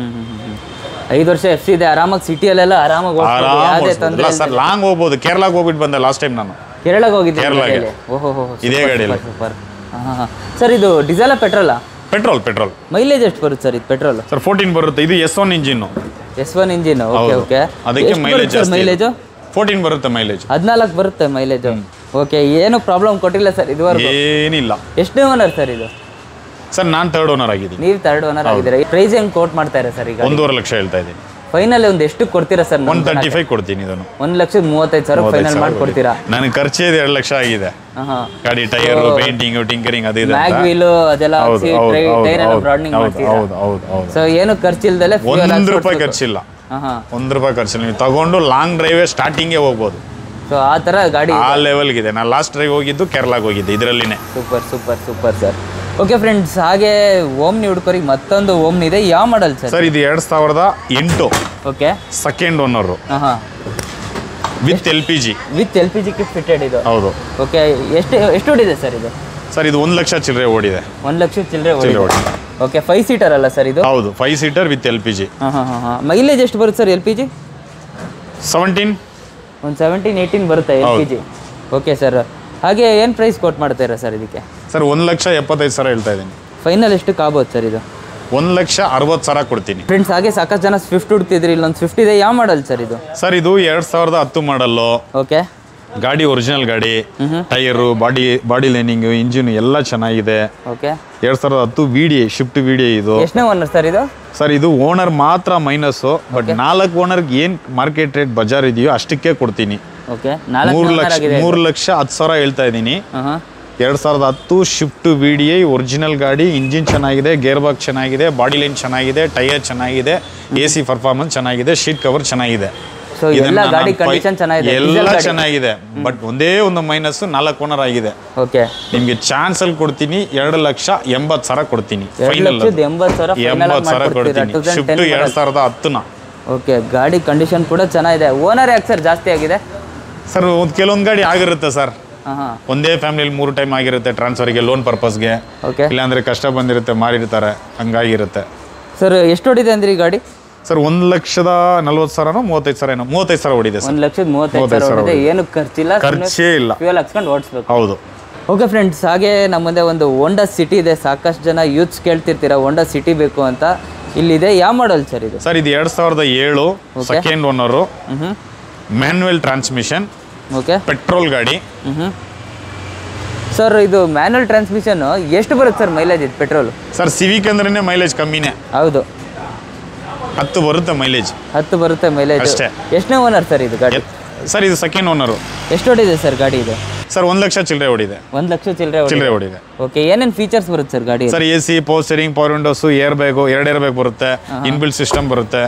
Speaker 1: ಐದು ವರ್ಷ ಎಫ್ ಸಿ ಇದೆ ಆರಾಮಾಗಿ ಸಿಟಿಯಲ್ಲೆಲ್ಲ ಆರಾಮಾಗಿ ಹೋಗ್ಬೋದು
Speaker 3: ಆರಾಮ್
Speaker 1: ಯಾವುದೇ
Speaker 3: ಓಡಿಸ್ಬೋದು.
Speaker 1: ತೊಂದರೆ
Speaker 3: ಇಲ್ಲ ಸರ್ ಲಾಂಗ್ ಹೋಗ್ಬೋದು ಕೇರಳಕ್ಕೆ ಹೋಗ್ಬಿಟ್ಟು ಬಂದೆ ಲಾಸ್ಟ್ ಟೈಮ್ ನಾನು
Speaker 1: ಕೇರಳಗೆ ಹೋಗಿದ್ದೀನಿ
Speaker 3: ಕೇರಳಗೆ.
Speaker 1: ಓಹೋ ಹೋ
Speaker 3: ಇದೇ ಗಾಡಿಯಲ್ಲಿ.
Speaker 1: ಸೂಪರ್ ಸರ್ ಇದು ಡೀಸೆಲ ಪೆಟ್ರೋಲಾ
Speaker 3: ಪೆಟ್ರೋಲ್ ಪೆಟ್ರೋಲ್
Speaker 1: ಮೈಲೇಜ್ ಎಷ್ಟು ಬರುತ್ತೆ ಸರ್ ಇದು ಪೆಟ್ರೋಲ್
Speaker 3: ಸರ್ ಫೋರ್ಟೀನ್ ಬರುತ್ತೆ ಇದು S one engine
Speaker 1: S one engine okay
Speaker 3: ಹೌದು.
Speaker 1: ಓಕೆ
Speaker 3: ಅದಕ್ಕೆ ಮೈಲೇಜ್ ಜಾಸ್ತಿ
Speaker 1: ಮೈಲೇಜು
Speaker 3: ಫೋರ್ಟೀನ್ ಬರುತ್ತೆ ಮೈಲೇಜ್
Speaker 1: ಹದಿನಾಲ್ಕು ಬರುತ್ತೆ ಮೈಲೇಜು ಓಕೆ ಏನು ಪ್ರಾಬ್ಲಮ್ ಕೊಟ್ಟಿಲ್ಲ ಸರ್ ಇದುವರೆಗೂ
Speaker 3: ಏನಿಲ್ಲ
Speaker 1: ಎಷ್ಟನೇ ಓನರ್ ಸರ್ ಇದು
Speaker 3: ಸರ್ ನಾನು ಥರ್ಡ್ ಓನರ್ ಆಗಿದ್ದೀನಿ
Speaker 1: ನೀವು ತರ್ಡ್ ಓನರ್ ಆಗಿದ್ದೀರಾ ಪ್ರೈಸ್ ಹೆಂಗ್ ಕೋಟ್ ಮಾಡ್ತಾ ಇರ ಸರ್ ಈಗ
Speaker 3: ಒಂದೂವರೆ ಲಕ್ಷ ಹೇಳ್ತಾ ಇದ್ದೀನಿ
Speaker 1: ಫೈನಲ್ ಒಂದು ಎಷ್ಟು ಕೊಡ್ತೀರಾ ಸರ್
Speaker 3: ಒನ್ ತರ್ಟಿ ಫೈವ್ ಕೊಡ್ತೀನಿ ಇದನ್ನು
Speaker 1: ಒಂದು ಲಕ್ಷದ ಮೂವತ್ತೈದು ಸಾವಿರ ಫೈನಲ್ ಮಾಡಿ ಕೊಡ್ತೀರಾ
Speaker 3: ನನಗೆ ಖರ್ಚೇ ಇದೆ ಎರಡು ಲಕ್ಷ ಆಗಿದೆ
Speaker 1: ಹಾಂ
Speaker 3: ಗಾಡಿ ಟೈರ್ ಪೇಂಟಿಂಗ್ ಟಿಂಕರಿಂಗ್ ಅದು ಇದೆ ಅಂತ.
Speaker 1: ಮ್ಯಾಗ್ ವೀಲು ಅದೆಲ್ಲ
Speaker 3: ಹೌದು
Speaker 1: ಹಾಕ್ಸಿ
Speaker 3: ಹೌದು
Speaker 1: ಟೈರ್ ಎಲ್ಲ
Speaker 3: ಹೌದು
Speaker 1: ಬ್ರಾಡ್ನಿಂಗ್
Speaker 3: ಹೌದು
Speaker 1: ಮಾಡ್ತೀರಾ
Speaker 3: ಹೌದು ಹೌದು ಹೌದು
Speaker 1: ಸೊ ಏನು ಖರ್ಚಿಲ್ದಲೆ
Speaker 3: ಒಂದು ರೂಪಾಯಿ ಖರ್ಚಿಲ್ಲ
Speaker 1: ಹಾಂ ಹಾಂ
Speaker 3: ಒಂದು ರೂಪಾಯಿ ಖರ್ಚಿಲ್ಲ ನೀವು ತಗೊಂಡು ಲಾಂಗ್ ಡ್ರೈವೇ ಸ್ಟಾರ್ಟಿಂಗೇ ಹೋಗ್ಬೋದು
Speaker 1: ಸೊ ಆ ಥರ ಗಾಡಿ
Speaker 3: ಆ ಲೆವೆಲ್ಗಿದೆ ನಾನು ಲಾಸ್ಟ್ ಡ್ರೈವ್ ಹೋಗಿದ್ದು ಕೇರಳಕ್ಕೆ ಹೋಗಿದ್ದೆ ಇದರಲ್ಲಿನೇ
Speaker 1: super super super sir okay friends ಹಾಗೆ ಓಮ್ನಿ ಹುಡ್ಕೋರಿಗೆ ಮತ್ತೊಂದು ಓಮ್ನಿ ಇದೆ ಯಾವ ಮಾಡಲ್ ಸರ್
Speaker 3: ಸರ್ ಇದು ಎರಡು ಸಾವಿರದ ಎಂಟು
Speaker 1: ಓಕೆ
Speaker 3: ಸೆಕೆಂಡ್ ಓನರು
Speaker 1: ಹಾಂ ಹಾಂ
Speaker 3: with L P G
Speaker 1: with L P G kit fitted ಇದು
Speaker 3: ಹೌದು
Speaker 1: ಓಕೆ ಎಷ್ಟು ಎಷ್ಟು ಓಡಿದೆ ಸರ್ ಇದು
Speaker 3: ಸರ್ ಇದು ಒಂದು ಲಕ್ಷ ಚಿಲ್ಲರೆ ಓಡಿದೆ
Speaker 1: ಒಂದು ಲಕ್ಷ ಚಿಲ್ಲರೆ
Speaker 3: ಚಿಲ್ಲರೆ
Speaker 1: ಓಡಿದೆ
Speaker 3: ಓಡಿದೆ
Speaker 1: ಓಕೆ ಫೈವ್ ಸೀಟರ್ ಅಲ್ಲ ಸರ್ ಇದು
Speaker 3: ಹೌದು five seater with L P G
Speaker 1: ಹಾಂ ಹಾಂ ಹಾಂ ಹಾಂ ಮೈಲೇಜ್ ಎಷ್ಟು ಬರುತ್ತೆ sir L P G
Speaker 3: seventeen
Speaker 1: ಒಂದು ಸೆವೆಂಟೀನ್ ಏಯ್ಟೀನ್ ಬರುತ್ತೆ L P G okay sir ಹಾಗೆ ಏನು ಪ್ರೈಸ್ ಕೊಟ್ ಮಾಡ್ತೀರಾ ಸರ್ ಇದಕ್ಕೆ
Speaker 3: ಸರ್ ಒಂದು ಲಕ್ಷ ಎಪ್ಪತ್ತೈದು ಸಾವಿರ ಹೇಳ್ತಾ ಇದ್ದೀನಿ
Speaker 1: ಫೈನಲ್ ಎಷ್ಟಕ್ಕೆ ಆಗ್ಬೋದು ಸರ್ ಇದು
Speaker 3: ಒಂದು ಲಕ್ಷ ಅರವತ್ತು ಸಾವಿರ ಕೊಡ್ತೀನಿ
Speaker 1: ಫ್ರೆಂಡ್ಸ್ ಹಾಗೆ ಸಾಕಷ್ಟು ಜನ ಸ್ವಿಫ್ಟ್ ಹುಡ್ತಿದ್ರಿ ಇಲ್ಲೊಂದು ಸ್ವಿಫ್ಟ್ ಇದೆ ಯಾವ ಮಾಡಲ್ ಸರ್ ಇದು
Speaker 3: ಸರ್ ಇದು ಎರಡು ಸಾವಿರದ ಹತ್ತು ಮಾಡಲ್ಲು
Speaker 1: ಓಕೆ
Speaker 3: ಗಾಡಿ ಒರಿಜಿನಲ್ ಗಾಡಿ tyre body body lining engine ಎಲ್ಲ ಚೆನ್ನಾಗಿದೆ
Speaker 1: ಓಕೆ
Speaker 3: ಎರಡು ಸಾವಿರದ ಹತ್ತು V D Swift V D ಇದು
Speaker 1: ಎಷ್ಟನೇ ಓನರ್ ಸರ್ ಇದು
Speaker 3: ಸರ್ ಇದು ಓನರ್ ಮಾತ್ರ ಮೈನಸ್ಸು ಬಟ್ ನಾಲ್ಕು ಓನರ್ಗೆ ಏನು ಮಾರ್ಕೆಟ್ ರೇಟ್ ಬಜಾರ್ ಇದೆಯೋ ಅಷ್ಟಕ್ಕೆ ಕೊಡ್ತೀನಿ
Speaker 1: ಓಕೆ ನಾಲ್ಕು
Speaker 3: ಮೂರು
Speaker 1: ಓನರ್
Speaker 3: ಲಕ್ಷ
Speaker 1: ಆಗಿದೆ
Speaker 3: ಮೂರು ಲಕ್ಷ ಹತ್ತು ಸಾವಿರ ಹೇಳ್ತಾ ಇದ್ದೀನಿ
Speaker 1: ಹಾಂ ಹಾಂ
Speaker 3: ಎರಡು ಸಾವಿರದ ಹತ್ತು Swift V D I original ಗಾಡಿ ಇಂಜಿನ್ ಚೆನ್ನಾಗಿದೆ ಗೇರ್ ಬಾಕ್ ಚೆನ್ನಾಗಿದೆ ಬಾಡಿ ಲೈನ್ ಚೆನ್ನಾಗಿದೆ ಟೈರ್ ಚೆನ್ನಾಗಿದೆ ಎ ಸಿ ಪರ್ಫಾರ್ಮೆನ್ಸ್ ಚೆನ್ನಾಗಿದೆ ಶೀಟ್ ಕವರ್ ಚೆನ್ನಾಗಿದೆ
Speaker 1: ಸೊ
Speaker 3: ಇದನ್ನ
Speaker 1: ಎಲ್ಲ ಗಾಡಿ
Speaker 3: ನಾನು ಪೈ-
Speaker 1: ಕಂಡೀಷನ್ ಚೆನ್ನಾಗಿದೆ
Speaker 3: ಎಲ್ಲ ಚೆನ್ನಾಗಿದೆ ಬಟ್ ಒಂದೇ ಒಂದು ಮೈನಸ್ ನಾಲ್ಕು ಓನರ್ ಆಗಿದೆ
Speaker 1: ಓಕೆ
Speaker 3: ನಿಮಗೆ ಚಾನ್ಸ್ ಅಲ್ಲಿ ಕೊಡ್ತೀನಿ ಎರಡು ಲಕ್ಷ ಎಂಬತ್ತು ಸಾವಿರ ಕೊಡ್ತೀನಿ
Speaker 1: ಎರಡು
Speaker 3: ಫೈನಲ್
Speaker 1: ಲಕ್ಷದ ಎಂಬತ್ತು ಸಾವಿರ ಫೈನಲ್
Speaker 3: ಎಂಬತ್ತು ಸಾವಿರ ಕೊಡ್ತೀನಿ ಶಿಫ್ಟ್ ಎರಡು ಸಾವಿರದ ಹತ್ತುನ
Speaker 1: ಓಕೆ ಗಾಡಿ ಕಂಡೀಷನ್ ಕೂಡ ಚೆನ್ನಾಗಿದೆ ಓನರ್ ಯಾಕೆ ಸರ್ ಜಾಸ್ತಿ ಆಗಿದೆ
Speaker 3: ಸರ್ ಒಂದು ಕೆಲವೊಂದು ಗಾಡಿ ಆಗಿರುತ್ತೆ ಸರ್
Speaker 1: ಹಾಂ ಹಾಂ
Speaker 3: ಒಂದೇ ಫ್ಯಾಮಿಲಿಲಿ ಮೂರು ಟೈಮ್ ಆಗಿರುತ್ತೆ ಟ್ರಾನ್ಸ್ಫರ್ಗೆ ಲೋನ್ ಪರ್ಪಸ್ಗೆ
Speaker 1: ಓಕೆ
Speaker 3: ಇಲ್ಲಾಂದ್ರೆ ಕಷ್ಟ ಬಂದಿರುತ್ತೆ ಮಾರಿರ್ತಾರೆ ಹಂಗಾಗಿರುತ್ತೆ
Speaker 1: ಸರ್ ಎಷ್ಟು ಹೊಡಿದೆ ಅಂದ್ರಿ ಈ ಗಾಡಿ
Speaker 3: ಸರ್ ಒಂದು ಲಕ್ಷದ ನಲ್ವತ್ತು ಸಾವಿರನೋ ಮೂವತ್ತೈದು ಸಾವಿರ ಏನೋ ಮೂವತ್ತೈದು ಸಾವಿರ ಹೊಡಿದೆ ಸರ್
Speaker 1: ಒಂದು ಲಕ್ಷದ ಮೂವತ್ತೈದು ಸಾವಿರ
Speaker 3: ಮೂವತ್ತೈದು
Speaker 1: ಹೊಡಿದೆ ಏನು ಖರ್ಚಿಲ್ಲ
Speaker 3: ಖರ್ಚೇ ಇಲ್ಲ
Speaker 1: ಫ್ಯೂಯಲ್ ಹಾಕ್ಸ್ಕೊಂಡು ಓಡಿಸ್ಬೇಕು
Speaker 3: ಹೌದು
Speaker 1: ಓಕೆ ಫ್ರೆಂಡ್ಸ್ ಹಾಗೆ ನಮ್ಮ ಮುಂದೆ ಒಂದು ಹೋಂಡಾ ಸಿಟಿ ಇದೆ ಸಾಕಷ್ಟು ಜನ ಯೂತ್ಸ್ ಕೇಳ್ತಿರ್ತೀರ ಹೋಂಡಾ ಸಿಟಿ ಬೇಕು ಅಂತ ಇಲ್ಲಿದೆ ಯಾವ ಮಾಡಲ್ ಸರ್ ಇದು
Speaker 3: ಸರ್ ಇದು ಎರಡು ಸಾವಿರದ ಏಳು ಸೆಕೆಂಡ್ ಓನರು
Speaker 1: ಹ್ಞೂ
Speaker 3: ಮ್ಯಾನ್ಯುವಲ್ ಟ್ರಾನ್ಸ್ಮಿಷನ್
Speaker 1: ಓಕೆ
Speaker 3: ಪೆಟ್ರೋಲ್ ಗಾಡಿ
Speaker 1: ಹ್ಞೂ ಸರ್ ಇದು ಮ್ಯಾನುವಲ್ ಟ್ರಾನ್ಸ್ಮಿಷನ್ ಎಷ್ಟು ಬರುತ್ತೆ ಸರ್ ಮೈಲೇಜ್ ಇದು ಪೆಟ್ರೋಲ್
Speaker 3: ಸರ್ ಸಿವಿಕ್ ಅಂದ್ರೆ ಮೈಲೇಜ್ ಕಮ್ಮಿನೇ
Speaker 1: ಹೌದು
Speaker 3: ಹತ್ತು ಬರುತ್ತೆ ಮೈಲೇಜ್
Speaker 1: ಹತ್ತು ಬರುತ್ತೆ ಮೈಲೇಜ್
Speaker 3: ಅಷ್ಟೇ.
Speaker 1: ಎಷ್ಟನೇ ಓನರ್ ಸರ್ ಇದು ಗಾಡಿ
Speaker 3: ಸರ್ ಇದು ಸೆಕೆಂಡ್ ಓನರು
Speaker 1: ಎಷ್ಟು ಹೊಡಿದೆ ಸರ್ ಗಾಡಿ ಇದು
Speaker 3: ಸರ್ ಒಂದು ಲಕ್ಷ ಚಿಲ್ಲರೆ ಹೊಡಿದೆ
Speaker 1: ಒಂದು ಲಕ್ಷ ಚಿಲ್ಲರೆ
Speaker 3: ಚಿಲ್ಲರೆ ಹೊಡಿದೆ
Speaker 1: ಓಕೆ ಏನೇನು ಫೀಚರ್ಸ್ ಬರುತ್ತೆ ಸರ್ ಗಾಡಿ
Speaker 3: sir A C power steering power windows air bag ಎರಡು ಏರ್ ಬ್ಯಾಗ್ ಬರುತ್ತೆ ಇನ್ಬಿಲ್ಟ್ ಸಿಸ್ಟಮ್ ಬರುತ್ತೆ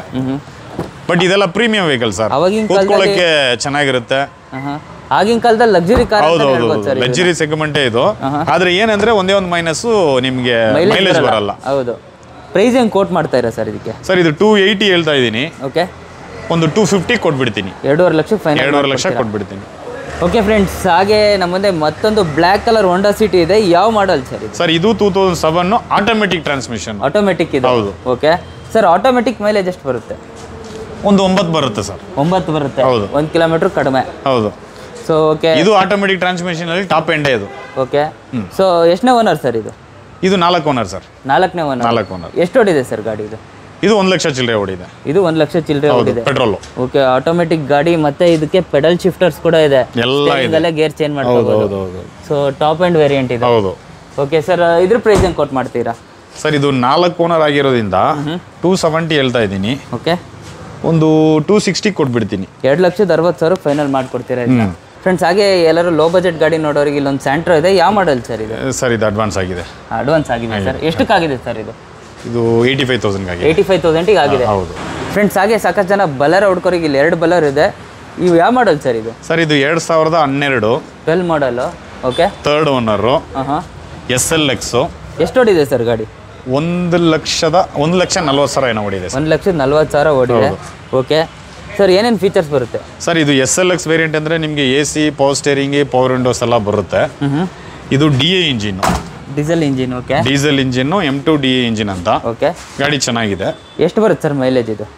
Speaker 3: ಬಟ್ ಇದೆಲ್ಲ ಪ್ರೀಮಿಯಂ ವೆಹಿಕಲ್ ಸರ್
Speaker 1: ಅವಾಗಿನ ಕಾಲದಲ್ಲಿ-
Speaker 3: ಕೂತ್ಕೊಳ್ಳೋಕ್ಕೆ ಚೆನ್ನಾಗಿರುತ್ತೆ
Speaker 1: ಹಾಂ ಆಗಿನ ಕಾಲದಲ್ಲಿ ಲಕ್ಸುರಿ ಕಾರ್
Speaker 3: ಹೌದು ಹೌದು
Speaker 1: ಹೇಳ್ಬೋದು ಸರ್
Speaker 3: ಲಕ್ಸುರಿ ಸೆಗ್ಮೆಂಟೇ ಇದು ಆದ್ರೆ ಏನಂದ್ರೆ ಒಂದೇ ಒಂದು ಮೈನಸ್ಸು ನಿಮಗೆ ಮೈಲೇಜ್ ಬರಲ್ಲ
Speaker 1: ಹೌದು ಪ್ರೈಸ್ ಹೆಂಗೆ ಕೋಟ್ ಮಾಡ್ತಾ ಇರ ಸರ್ ಇದಕ್ಕೆ
Speaker 3: ಸರ್ ಇದು ಟೂ ಏಯ್ಟಿ ಹೇಳ್ತಾ ಇದ್ದೀನಿ
Speaker 1: ಓಕೆ
Speaker 3: ಒಂದು ಟೂ ಫಿಫ್ಟಿ ಕೊಟ್ಬಿಡ್ತೀನಿ
Speaker 1: ಎರಡೂವರೆ ಲಕ್ಷಕ್ಕೆ ಫೈನಲ್
Speaker 3: ಎರಡೂವರೆ ಲಕ್ಷ ಕೊಟ್ಬಿಡ್ತೀನಿ
Speaker 1: ಓಕೆ ಫ್ರೆಂಡ್ಸ್ ಹಾಗೆ ನಮ್ಮ ಮುಂದೆ ಮತ್ತೊಂದು ಬ್ಲ್ಯಾಕ್ ಕಲರ್ ಹೊಂಡಾ ಸಿಟಿ ಇದೆ ಯಾವ ಮಾಡಲ್ ಸರ್ ಇದು
Speaker 3: ಸರ್ ಇದು two thousand seven automatic transmission
Speaker 1: automatic ಇದೆ
Speaker 3: ಹೌದು.
Speaker 1: ಓಕೆ ಸರ್ ಆಟೋಮೆಟಿಕ್ ಮೈಲೇಜ್ ಎಷ್ಟು ಬರುತ್ತೆ
Speaker 3: ಒಂದು ಒಂಬತ್ತು ಬರುತ್ತೆ ಸರ್
Speaker 1: ಒಂಬತ್ತು ಬರುತ್ತೆ
Speaker 3: ಹೌದು.
Speaker 1: ಒಂದು ಕಿಲೋಮೀಟ್ರ್ ಕಡಿಮೆ
Speaker 3: ಹೌದು
Speaker 1: ಸೊ ಓಕೆ
Speaker 3: ಇದು ಆಟೋಮೆಟಿಕ್ ಟ್ರಾನ್ಸ್ಮಿಷನ್ ಅಲ್ಲಿ ಟಾಪ್ ಎಂಡೇ ಇದು
Speaker 1: ಓಕೆ ಸೊ ಎಷ್ಟನೇ ಓನರ್ ಸರ್ ಇದು
Speaker 3: ಇದು ನಾಲ್ಕು ಓನರ್ ಸರ್
Speaker 1: ನಾಲ್ಕನೇ ಓನರ್
Speaker 3: ನಾಲ್ಕು ಓನರ್
Speaker 1: ಎಷ್ಟು ಹೊಡಿದೆ ಸರ್ ಗಾಡಿ ಇದು
Speaker 3: ಇದು ಒಂದು ಲಕ್ಷ ಚಿಲ್ಲರೆ ಹೊಡಿದೆ
Speaker 1: ಇದು ಒಂದು ಲಕ್ಷ ಚಿಲ್ಲರೆ
Speaker 3: ಹೌದು
Speaker 1: ಹೊಡಿದೆ
Speaker 3: ಪೆಟ್ರೋಲ್
Speaker 1: ಓಕೆ ಆಟೋಮೆಟಿಕ್ ಗಾಡಿ ಮತ್ತೆ ಇದಕ್ಕೆ ಪೆಡಲ್ ಶಿಫ್ಟರ್ಸ್ ಕೂಡ ಇದೆ
Speaker 3: ಎಲ್ಲ ಇದೆ
Speaker 1: ಗೇರ್ ಚೇಂಜ್
Speaker 3: ಹೌದು
Speaker 1: ಮಾಡ್ಕೋಬಹುದು
Speaker 3: ಹೌದು ಹೌದು
Speaker 1: ಸೊ ಟಾಪ್ ಅಂಡ್ ವೇರಿಯಂಟ್ ಇದೆ
Speaker 3: ಹೌದು
Speaker 1: ಓಕೆ ಸರ್ ಇದ್ರ ಪ್ರೈಸ್ ಹೆಂಗೆ ಕೊಟ್ ಮಾಡ್ತೀರಾ
Speaker 3: ಸರ್ ಇದು ನಾಲ್ಕು ಓನರ್ ಆಗಿರೋದ್ರಿಂದ ಟೂ ಸೆವೆಂಟಿ ಹೇಳ್ತಾ ಇದ್ದೀನಿ
Speaker 1: ಓಕೆ
Speaker 3: ಒಂದು ಟೂ ಸಿಕ್ಸ್ಟಿ ಕೊಟ್ಬಿಡ್ತೀನಿ
Speaker 1: ಎರಡು ಲಕ್ಷದ ಅರವತ್ತು ಸಾವಿರ ಫೈನಲ್ ಮಾಡ್ಕೊಡ್ತೀರಾ ಫ್ರೆಂಡ್ಸ್ ಹಾಗೆ ಎಲ್ಲರೂ ಲೋ ಬಜೆಟ್ ಗಾಡಿ ನೋಡೋರಿಗೆ ಇಲ್ಲೊಂದು ಸ್ಯಾಂಟ್ರೋ ಇದೆ ಯಾವ ಮಾಡಲ್ ಸರ್ ಇದು
Speaker 3: ಸರ್ ಇದು ಅಡ್ವಾನ್ಸ್ ಆಗಿದೆ
Speaker 1: ಅಡ್ವಾನ್ಸ್ ಆಗಿದೆ ಸರ್ ಎಷ್ಟಕ್ಕಾಗಿದೆ ಸರ್ ಇದು
Speaker 3: ಇದು ಏಯ್ಟಿ ಫೈವ್ ತೌಸಂಡ್ ಆಗಿದೆ
Speaker 1: ಏಯ್ಟಿ ಫೈವ್ ತೌಸಂಡಿಗೆ ಆಗಿದೆ
Speaker 3: ಹೌದು
Speaker 1: ಫ್ರೆಂಡ್ಸ್ ಹಾಗೆ ಸಾಕಷ್ಟು ಜನ ಬಲರ್ ಹುಡ್ಕೋರಿಗೆ ಇಲ್ಲಿ ಎರಡು ಬಲರ್ ಇದೆ ಇವು ಯಾವ ಮಾಡಲ್ ಸರ್ ಇದು
Speaker 3: ಸರ್ ಇದು ಎರಡು ಸಾವಿರದ ಹನ್ನೆರಡು
Speaker 1: ಟ್ವೆಲ್ ಮಾಡಲು ಓಕೆ
Speaker 3: ತರ್ಡ್ ಓನರು
Speaker 1: ಹಾಂ ಹಾಂ
Speaker 3: ಎಸ್ ಎಲ್ ಎಕ್ಸು
Speaker 1: ಎಷ್ಟು ಹೊಡಿದೆ ಸರ್ ಗಾಡಿ
Speaker 3: ಒಂದು ಲಕ್ಷದ ಒಂದು ಲಕ್ಷ ನಲ್ವತ್ತು ಸಾವಿರ ಏನೋ ಹೊಡಿದೆ ಸರ್
Speaker 1: ಒಂದು ಲಕ್ಷದ ನಲ್ವತ್ತು ಸಾವಿರ ಓಡಿದೆ ಓಕೆ ಸರ್ ಏನೇನು ಫೀಚರ್ಸ್ ಬರುತ್ತೆ
Speaker 3: ಸರ್ ಇದು ಎಸ್ ಎಲ್ ಎಕ್ಸ್ ವೇರಿಯಂಟ್ ಅಂದರೆ ನಿಮಗೆ A C power steering power windows ಎಲ್ಲ ಬರುತ್ತೆ
Speaker 1: ಹ್ಞೂ
Speaker 3: ಇದು D A engine
Speaker 1: diesel engine okay
Speaker 3: diesel engine M two D A engine ಅಂತ
Speaker 1: ಓಕೆ
Speaker 3: ಗಾಡಿ ಚೆನ್ನಾಗಿದೆ
Speaker 1: ಎಷ್ಟು ಬರುತ್ತೆ ಸರ್ ಮೈಲೇಜ್ ಇದು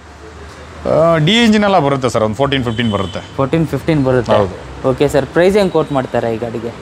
Speaker 3: ಡಿ ಇಂಜಿನ್ ಎಲ್ಲ ಬರುತ್ತೆ ಸರ್ ಒಂದು ಫೋರ್ಟೀನ್ ಫಿಫ್ಟೀನ್ ಬರುತ್ತೆ
Speaker 1: ಫೋರ್ಟೀನ್ ಫಿಫ್ಟೀನ್ ಬರುತ್ತೆ
Speaker 3: ಹೌದು.
Speaker 1: ಓಕೆ ಸರ್ ಪ್ರೈಸ್ ಹೆಂಗೆ ಕೋಟ್ ಮಾಡ್ತಾರೆ ಈ ಗಾಡಿಗೆ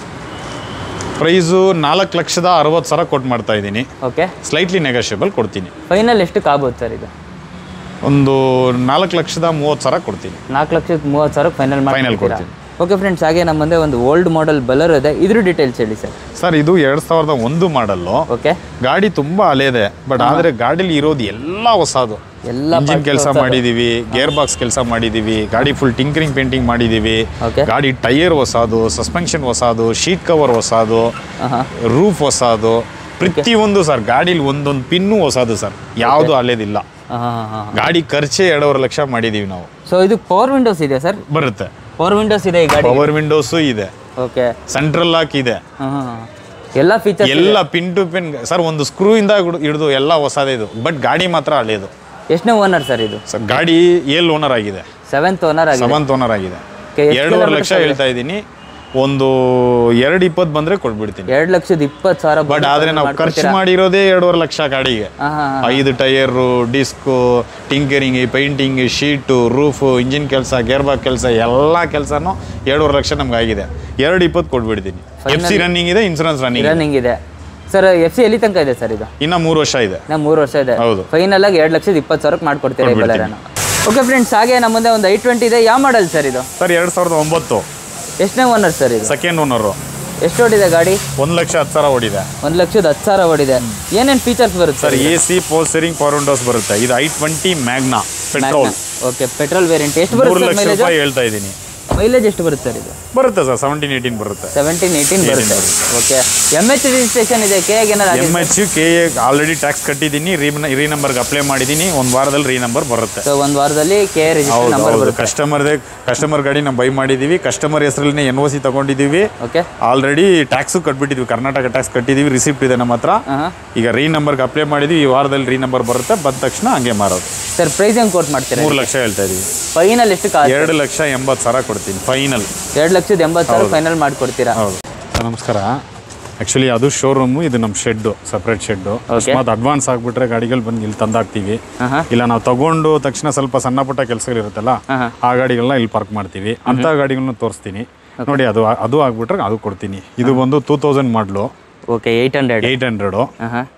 Speaker 3: ಪ್ರೈಸು ನಾಲ್ಕು ಲಕ್ಷದ ಅರವತ್ತು ಸಾವಿರ ಕೊಟ್ಟು ಮಾಡ್ತಾ ಇದ್ದೀನಿ
Speaker 1: ಓಕೆ
Speaker 3: ಸ್ಲೈಟ್ಲಿ ನೆಗೋಷಿಯಬಲ್ ಕೊಡ್ತೀನಿ
Speaker 1: ಫೈನಲ್ ಎಷ್ಟಕ್ಕೆ ಆಗ್ಬೋದು ಸರ್ ಇದು
Speaker 3: ಒಂದು ನಾಲ್ಕು ಲಕ್ಷದ ಮೂವತ್ತು ಸಾವಿರ ಕೊಡ್ತೀನಿ
Speaker 1: ನಾಲ್ಕು ಲಕ್ಷದ ಮೂವತ್ತು ಸಾವಿರ ಫೈನಲ್
Speaker 3: Final
Speaker 1: ಮಾಡಿ
Speaker 3: ಕೊಡ್ತೀನಿ.
Speaker 1: ಓಕೆ ಫ್ರೆಂಡ್ಸ್ ಹಾಗೆ ನಮ್ಮ ಮುಂದೆ ಒಂದು ಓಲ್ಡ್ ಮಾಡೆಲ್ ಬಲರ್ ಇದೆ ಇದ್ರ ಡೀಟೇಲ್ಸ್ ಹೇಳಿ ಸರ್
Speaker 3: ಸರ್ ಇದು ಎರಡು ಸಾವಿರದ ಒಂದು ಮಾಡಲ್ಲು
Speaker 1: ಓಕೆ
Speaker 3: ಗಾಡಿ ತುಂಬ ಹಳೇದೆ ಬಟ್ ಆದರೆ ಗಾಡೀಲಿ ಇರೋದು ಎಲ್ಲ ಹೊಸದು
Speaker 1: ಎಲ್ಲ
Speaker 3: ಇಂಜಿನ್ ಕೆಲಸ ಮಾಡಿದೀವಿ ಗೇರ್ ಬಾಕ್ಸ್ ಕೆಲಸ ಮಾಡಿದೀವಿ ಗಾಡಿ ಫುಲ್ ಟಿಂಕರಿಂಗ್ ಪೇಂಟಿಂಗ್ ಮಾಡಿದೀವಿ
Speaker 1: Okay.
Speaker 3: ಗಾಡಿ ಟೈರ್ ಹೊಸದು ಸಸ್ಪೆನ್ಷನ್ ಹೊಸದು ಶೀಟ್ ಕವರ್ ಹೊಸದು
Speaker 1: ಹಾಂ
Speaker 3: ರೂಫ್ ಹೊಸದು ಪ್ರತಿಯೊಂದು ಸರ್ ಗಾಡೀಲಿ ಒಂದೊಂದು ಪಿನ್ನು ಹೊಸದು ಸರ್ ಯಾವುದು ಹಳೇದಿಲ್ಲ
Speaker 1: ಹಾಂ ಹಾಂ ಹಾಂ
Speaker 3: ಗಾಡಿ ಖರ್ಚೆ ಎರಡೂವರೆ ಲಕ್ಷ ಮಾಡಿದೀವಿ ನಾವು
Speaker 1: ಸೊ ಇದು ಪವರ್ ವಿಂಡೋಸ್ ಇದೆ ಸರ್
Speaker 3: ಬರುತ್ತೆ
Speaker 1: ಪವರ್ ವಿಂಡೋಸ್ ಇದೆ ಈ ಗಾಡಿ
Speaker 3: ಪವರ್ ವಿಂಡೋಸು ಇದೆ
Speaker 1: ಓಕೆ
Speaker 3: ಸೆಂಟ್ರಲ್ ಲಾಕ್ ಇದೆ
Speaker 1: ಹಾಂ ಹಾಂ ಎಲ್ಲ ಫೀಚರ್ಸ್
Speaker 3: ಎಲ್ಲ ಪಿನ್ ಟು ಪಿನ್ ಸರ್ ಒಂದು ಸ್ಕ್ರೂ ಇಂದ ಹಿಡಿದು ಎಲ್ಲ ಹೊಸದೇ ಇದು ಬಟ್ ಗಾಡಿ ಮಾತ್ರ ಹಳೇದು
Speaker 1: ಎಷ್ಟನೇ ಓನರ್ ಸರ್ ಇದು
Speaker 3: ಸರ್ ಗಾಡಿ ಏಲ್ ಓನರ್ ಆಗಿದೆ
Speaker 1: ಸೆವೆಂತ್ ಓನರ್ ಆಗಿದೆ
Speaker 3: ಸೆವೆಂತ್ ಓನರ್ ಆಗಿದೆ
Speaker 1: Okay, ಎಷ್ಟು
Speaker 3: ಎರಡೂವರೆ
Speaker 1: kilometers
Speaker 3: ಲಕ್ಷ ಹೇಳ್ತಾ ಇದ್ದೀನಿ ಒಂದು ಎರಡು ಇಪ್ಪತ್ತು ಬಂದ್ರೆ ಕೊಟ್ಬಿಡ್ತೀನಿ
Speaker 1: ಎರಡು ಲಕ್ಷದ ಇಪ್ಪತ್ತು ಸಾವಿರ
Speaker 3: ಬಟ್ ಆದ್ರೆ ನಾವು ಖರ್ಚು ಮಾಡಿರೋದೇ ಎರಡೂವರೆ ಲಕ್ಷ ಗಾಡಿಗೆ
Speaker 1: ಹಾಂ ಹಾಂ
Speaker 3: ಐದು tyre disc tinkering painting sheet roof engine ಕೆಲಸ ಗೇರ್ ಬಾಕ್ ಕೆಲಸ ಎಲ್ಲ ಕೆಲಸನೂ ಎರಡೂವರೆ ಲಕ್ಷ ನಮ್ಗೆ ಆಗಿದೆ ಎರಡು ಇಪ್ಪತ್ತು ಕೊಟ್ಬಿಡ್ತೀನಿ ಎಫ್ ಸಿ ರನ್ನಿಂಗ್ ಇದೆ ಇನ್ಸೂರೆನ್ಸ್ ರನ್ನಿಂಗ್
Speaker 1: ರನ್ನಿಂಗ್ ಇದೆ ಸರ್ ಎಫ್ ಸಿ ಎಲ್ಲಿ ತನಕ ಇದೆ ಸರ್ ಇದು
Speaker 3: ಇನ್ನ ಮೂರು ವರ್ಷ ಇದೆ
Speaker 1: ನಾ ಮೂರು ವರ್ಷ ಇದೆ
Speaker 3: ಹೌದು.
Speaker 1: ಫೈನಲ್ ಆಗಿ ಎರಡು ಲಕ್ಷದ ಇಪ್ಪತ್ತು ಸಾವಿರಕ್ಕೆ ಮಾಡ್ಕೊಡ್ತೀರಾ ಈ
Speaker 3: ಕೊಟ್ಬಿಡ್ತೀನಿ.
Speaker 1: ಬಲರನ್ನು ಓಕೆ ಫ್ರೆಂಡ್ಸ್ ಹಾಗೆ ನಮ್ಮ ಮುಂದೆ ಒಂದು ಐ ಟ್ವೆಂಟಿ ಇದೆ ಯಾವ ಮಾಡಲ್ ಸರ್ ಇದು
Speaker 3: ಸರ್ ಎರಡು ಸಾವಿರದ ಒಂಬತ್ತು
Speaker 1: ಎಷ್ಟನೇ ಓನರ್ ಸರ್ ಇದು
Speaker 3: ಸೆಕೆಂಡ್ ಓನರು
Speaker 1: ಎಷ್ಟು ಓಡಿದೆ ಗಾಡಿ
Speaker 3: ಒಂದು ಲಕ್ಷ ಹತ್ತು ಸಾವಿರ ಓಡಿದೆ
Speaker 1: ಒಂದು ಲಕ್ಷದ ಹತ್ತು ಸಾವಿರ ಓಡಿದೆ ಏನೇನು ಫೀಚರ್ಸ್ ಬರುತ್ತೆ
Speaker 3: sir A C power steering power windows ಬರುತ್ತೆ ಇದು I twenty Magna petrol
Speaker 1: okay petrol variant ಎಷ್ಟು
Speaker 3: ಮೂರು
Speaker 1: ಬರುತ್ತೆ
Speaker 3: ಲಕ್ಷ
Speaker 1: ಮೈಲೇಜ್
Speaker 3: ರೂಪಾಯಿ ಹೇಳ್ತಾ ಇದ್ದೀನಿ
Speaker 1: ಮೈಲೇಜ್ ಎಷ್ಟು ಬರುತ್ತೆ ಸರ್ ಇದು
Speaker 3: ಬರುತ್ತೆ ಸರ್ ಸೆವೆಂಟೀನ್ ಏಯ್ಟೀನ್ ಬರುತ್ತೆ
Speaker 1: ಸೆವೆಂಟೀನ್ ಏಯ್ಟೀನ್ ಬರುತ್ತೆ ಓಕೆ ಎಮ್ ಎಚ್ ರಿಜಿಸ್ಟ್ರೇಷನ್ ಇದೆ ಕೆ ಏನಾರು
Speaker 3: ಎಮ್
Speaker 1: ಆಗಿದೆ
Speaker 3: H K A already tax ಕಟ್ಟಿದ್ದೀನಿ ರೀ ರೀ ನಂಬರ್ಗೆ ಅಪ್ಲೈ ಮಾಡಿದ್ದೀನಿ ಒಂದು ವಾರದಲ್ಲಿ ರೀ ನಂಬರ್ ಬರುತ್ತೆ
Speaker 1: ಸೊ ಒಂದು ವಾರದಲ್ಲಿ ಕೆ ರಿಜಿಸ್ಟ್ರೇಷನ್
Speaker 3: ಹೌದು
Speaker 1: ನಂಬರ್
Speaker 3: ಹೌದು
Speaker 1: ಬರುತ್ತೆ
Speaker 3: ಕಸ್ಟಮರ್ದೇ ಕಸ್ಟಮರ್ ಗಾಡಿ ನಾವು ಬೈ ಮಾಡಿದ್ದೀವಿ ಕಸ್ಟಮರ್ ಹೆಸರಲ್ಲಿ ಎನ್ ಒ ಸಿ ತಗೊಂಡಿದ್ದೀವಿ
Speaker 1: ಓಕೆ
Speaker 3: ಆಲ್ರೆಡಿ ಟ್ಯಾಕ್ಸು ಕಟ್ಬಿಟ್ಟಿದ್ವಿ ಕರ್ನಾಟಕ ಟ್ಯಾಕ್ಸ್ ಕಟ್ಟಿದ್ದೀವಿ ರಿಸಿಪ್ಟ್ ಇದೆ ನಮ್ಮ ಹತ್ರ
Speaker 1: ಹಾಂ
Speaker 3: ಈಗ ರೀ ನಂಬರ್ಗೆ ಅಪ್ಲೈ ಮಾಡಿದ್ವಿ ಈ ವಾರದಲ್ಲಿ ರೀ ನಂಬರ್ ಬರುತ್ತೆ ಬಂದ ತಕ್ಷಣ ಹಂಗೆ ಮಾರೋದು
Speaker 1: ಸರ್ ಪ್ರೈಸ್ ಹೆಂಗೆ ಕೋಟ್ ಮಾಡ್ತೀರಾ
Speaker 3: ಮೂರು ಲಕ್ಷ ಹೇಳ್ತಾ ಇದೀವಿ
Speaker 1: ಫೈನಲ್ ಎಷ್ಟು ಕಾಸ್ಟ್
Speaker 3: ಎರಡು ಲಕ್ಷ ಎಂಬತ್ತು ಸಾವಿರ ಕೊಡ್ತೀನಿ ಫೈನಲ್
Speaker 1: ಎರಡು ಲಕ್ಷದ ಎಂಬತ್ತು ಸಾವಿರ ಫೈನಲ್ ಮಾಡ್ಕೊಡ್ತೀರಾ
Speaker 3: ಹೌದು ನಮಸ್ಕಾರ ಆ್ಯಕ್ಚುಲಿ ಅದು ಶೋರೂಮು ಇದು ನಮ್ಮ ಶೆಡ್ಡು ಸಪ್ರೇಟ್ ಶೆಡ್ಡು ಅಕಸ್ಮಾತ್ ಅಡ್ವಾನ್ಸ್ ಆಗಿಬಿಟ್ರೆ ಗಾಡಿಗಳು ಬಂದು ಇಲ್ಲಿ ತಂದಾಕ್ತೀವಿ
Speaker 1: ಹಾಂ ಹಾಂ
Speaker 3: ಇಲ್ಲ ನಾವು ತಗೊಂಡು ತಕ್ಷಣ ಸ್ವಲ್ಪ ಸಣ್ಣ ಪುಟ್ಟ ಕೆಲಸಗಳಿರುತ್ತಲ್ಲ
Speaker 1: ಹಾಂ ಹಾಂ
Speaker 3: ಆ ಗಾಡಿಗಳನ್ನ ಇಲ್ಲಿ ಪಾರ್ಕ್ ಮಾಡ್ತೀವಿ ಅಂಥ ಗಾಡಿಗಳನ್ನ ತೋರಿಸ್ತೀನಿ ನೋಡಿ ಅದು ಅದು ಆಗ್ಬಿಟ್ರೆ ಅದು ಕೊಡ್ತೀನಿ ಇದು ಬಂದು two thousand model
Speaker 1: okay eight hundred
Speaker 3: eight hundred
Speaker 1: ಹಾಂ ಹಾಂ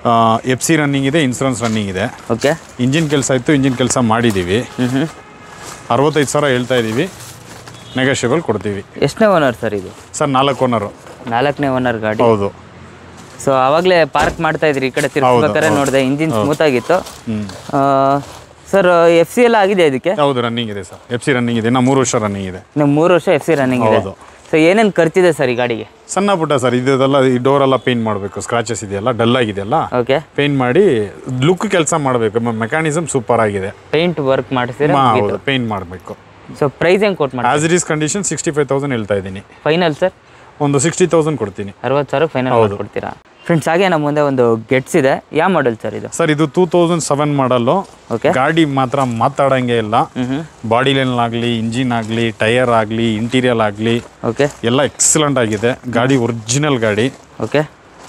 Speaker 3: ಎಫ್ ಸಿ ರನ್ನಿಂಗ್ ಇದೆ ಇನ್ಸೂರೆನ್ಸ್ ರನ್ನಿಂಗ್ ಇದೆ
Speaker 1: ಓಕೆ
Speaker 3: ಇಂಜಿನ್ ಕೆಲಸ ಇತ್ತು ಇಂಜಿನ್ ಕೆಲಸ ಮಾಡಿದ್ದೀವಿ
Speaker 1: ಹ್ಞೂ ಹ್ಞೂ
Speaker 3: ಅರವತ್ತೈದು ಸಾವಿರ ಹೇಳ್ತಾ ಇದ್ದೀವಿ ನೆಗೋಷಿಯಬಲ್ ಕೊಡ್ತೀವಿ
Speaker 1: ಎಷ್ಟನೇ ಓನರ್ ಸರ್ ಇದು
Speaker 3: ಸರ್ ನಾಲ್ಕು ಓನರು
Speaker 1: ನಾಲ್ಕನೇ ಓನರ್ ಗಾಡಿ
Speaker 3: ಹೌದು
Speaker 1: ಸೊ ಅವಾಗಲೇ ಪಾರ್ಕ್ ಮಾಡ್ತಾ ಇದ್ರಿ ಈ ಕಡೆ ತಿರ್ಸ್ಬೇಕಾದ್ರೆ ನೋಡಿದೆ ಇಂಜಿನ್ ಸ್ಮೂತ್ ಆಗಿತ್ತು ಸರ್ ಎಫ್ ಸಿ ಎಲ್ಲ ಆಗಿದೆ ಇದಕ್ಕೆ
Speaker 3: ಹೌದು ರನ್ನಿಂಗ್ ಇದೆ ಸರ್ ಎಫ್ ಸಿ ರನ್ನಿಂಗ್ ಇದೆ ಇನ್ನು ಮೂರು ವರ್ಷ ರನ್ನಿಂಗ್ ಇದೆ
Speaker 1: ಇನ್ನು ಮೂರು ವರ್ಷ ಎಫ್ ಸಿ ರನ್ನಿಂಗ್ ಇದೆ
Speaker 3: ಹೌದು.
Speaker 1: ಸೊ ಏನೇನು ಖರ್ಚಿದೆ ಸರ್ ಈ ಗಾಡಿಗೆ
Speaker 3: ಸಣ್ಣ ಪುಟ್ಟ ಸರ್ ಇದೆಲ್ಲ ಈ ಡೋರ್ ಎಲ್ಲ ಪೇಂಟ್ ಮಾಡಬೇಕು ಸ್ಕ್ರಾಚಸ್ ಇದೆಯಲ್ಲ ಡಲ್ ಆಗಿದೆಯಲ್ಲ
Speaker 1: ಓಕೆ
Speaker 3: ಪೇಂಟ್ ಮಾಡಿ ಲುಕ್ ಕೆಲಸ ಮಾಡಬೇಕು ಮೆಕ್ಯಾನಿಸಮ್ ಸೂಪರ್ ಆಗಿದೆ
Speaker 1: ಪೇಂಟ್ ವರ್ಕ್ ಮಾಡಿಸಿದ್ರೆ
Speaker 3: ಮಾ- ಹೌದು ಪೇಂಟ್ ಮಾಡಬೇಕು
Speaker 1: ಸೊ ಪ್ರೈಸ್ ಹೆಂಗೆ ಕೊಟ್ಟು ಮಾಡಿ
Speaker 3: as it is condition sixty five thousand ಹೇಳ್ತಾ ಇದ್ದೀನಿ
Speaker 1: ಫೈನಲ್ ಸರ್
Speaker 3: ಒಂದು ಸಿಕ್ಸ್ಟಿ ತೌಸಂಡ್ ಕೊಡ್ತೀನಿ
Speaker 1: ಅರವತ್ತು ಸಾವಿರ ಫೈನಲ್ ಮಾಡ್ಕೊಡ್ತೀರಾ ಫ್ರೆಂಡ್ಸ್ ಹಾಗೆ ನಮ್ಮ ಮುಂದೆ ಒಂದು ಗೆಟ್ಸ್ ಇದೆ ಯಾವ ಮಾಡೆಲ್ ಸರ್ ಇದು
Speaker 3: ಸರ್ ಇದು two thousand seven model
Speaker 1: okay
Speaker 3: ಗಾಡಿ ಮಾತ್ರ ಮಾತಾಡಂಗೆ ಇಲ್ಲ ಬಾಡಿ ಲೈನ್ ಆಗಲಿ ಇಂಜಿನ್ ಆಗಲಿ ಟೈರ್ ಆಗಲಿ ಇಂಟೀರಿಯರ್ ಆಗಲಿ
Speaker 1: ಓಕೆ
Speaker 3: ಎಲ್ಲ ಎಕ್ಸಲೆಂಟ್ ಆಗಿದೆ ಗಾಡಿ ಒರಿಜಿನಲ್ ಗಾಡಿ
Speaker 1: okay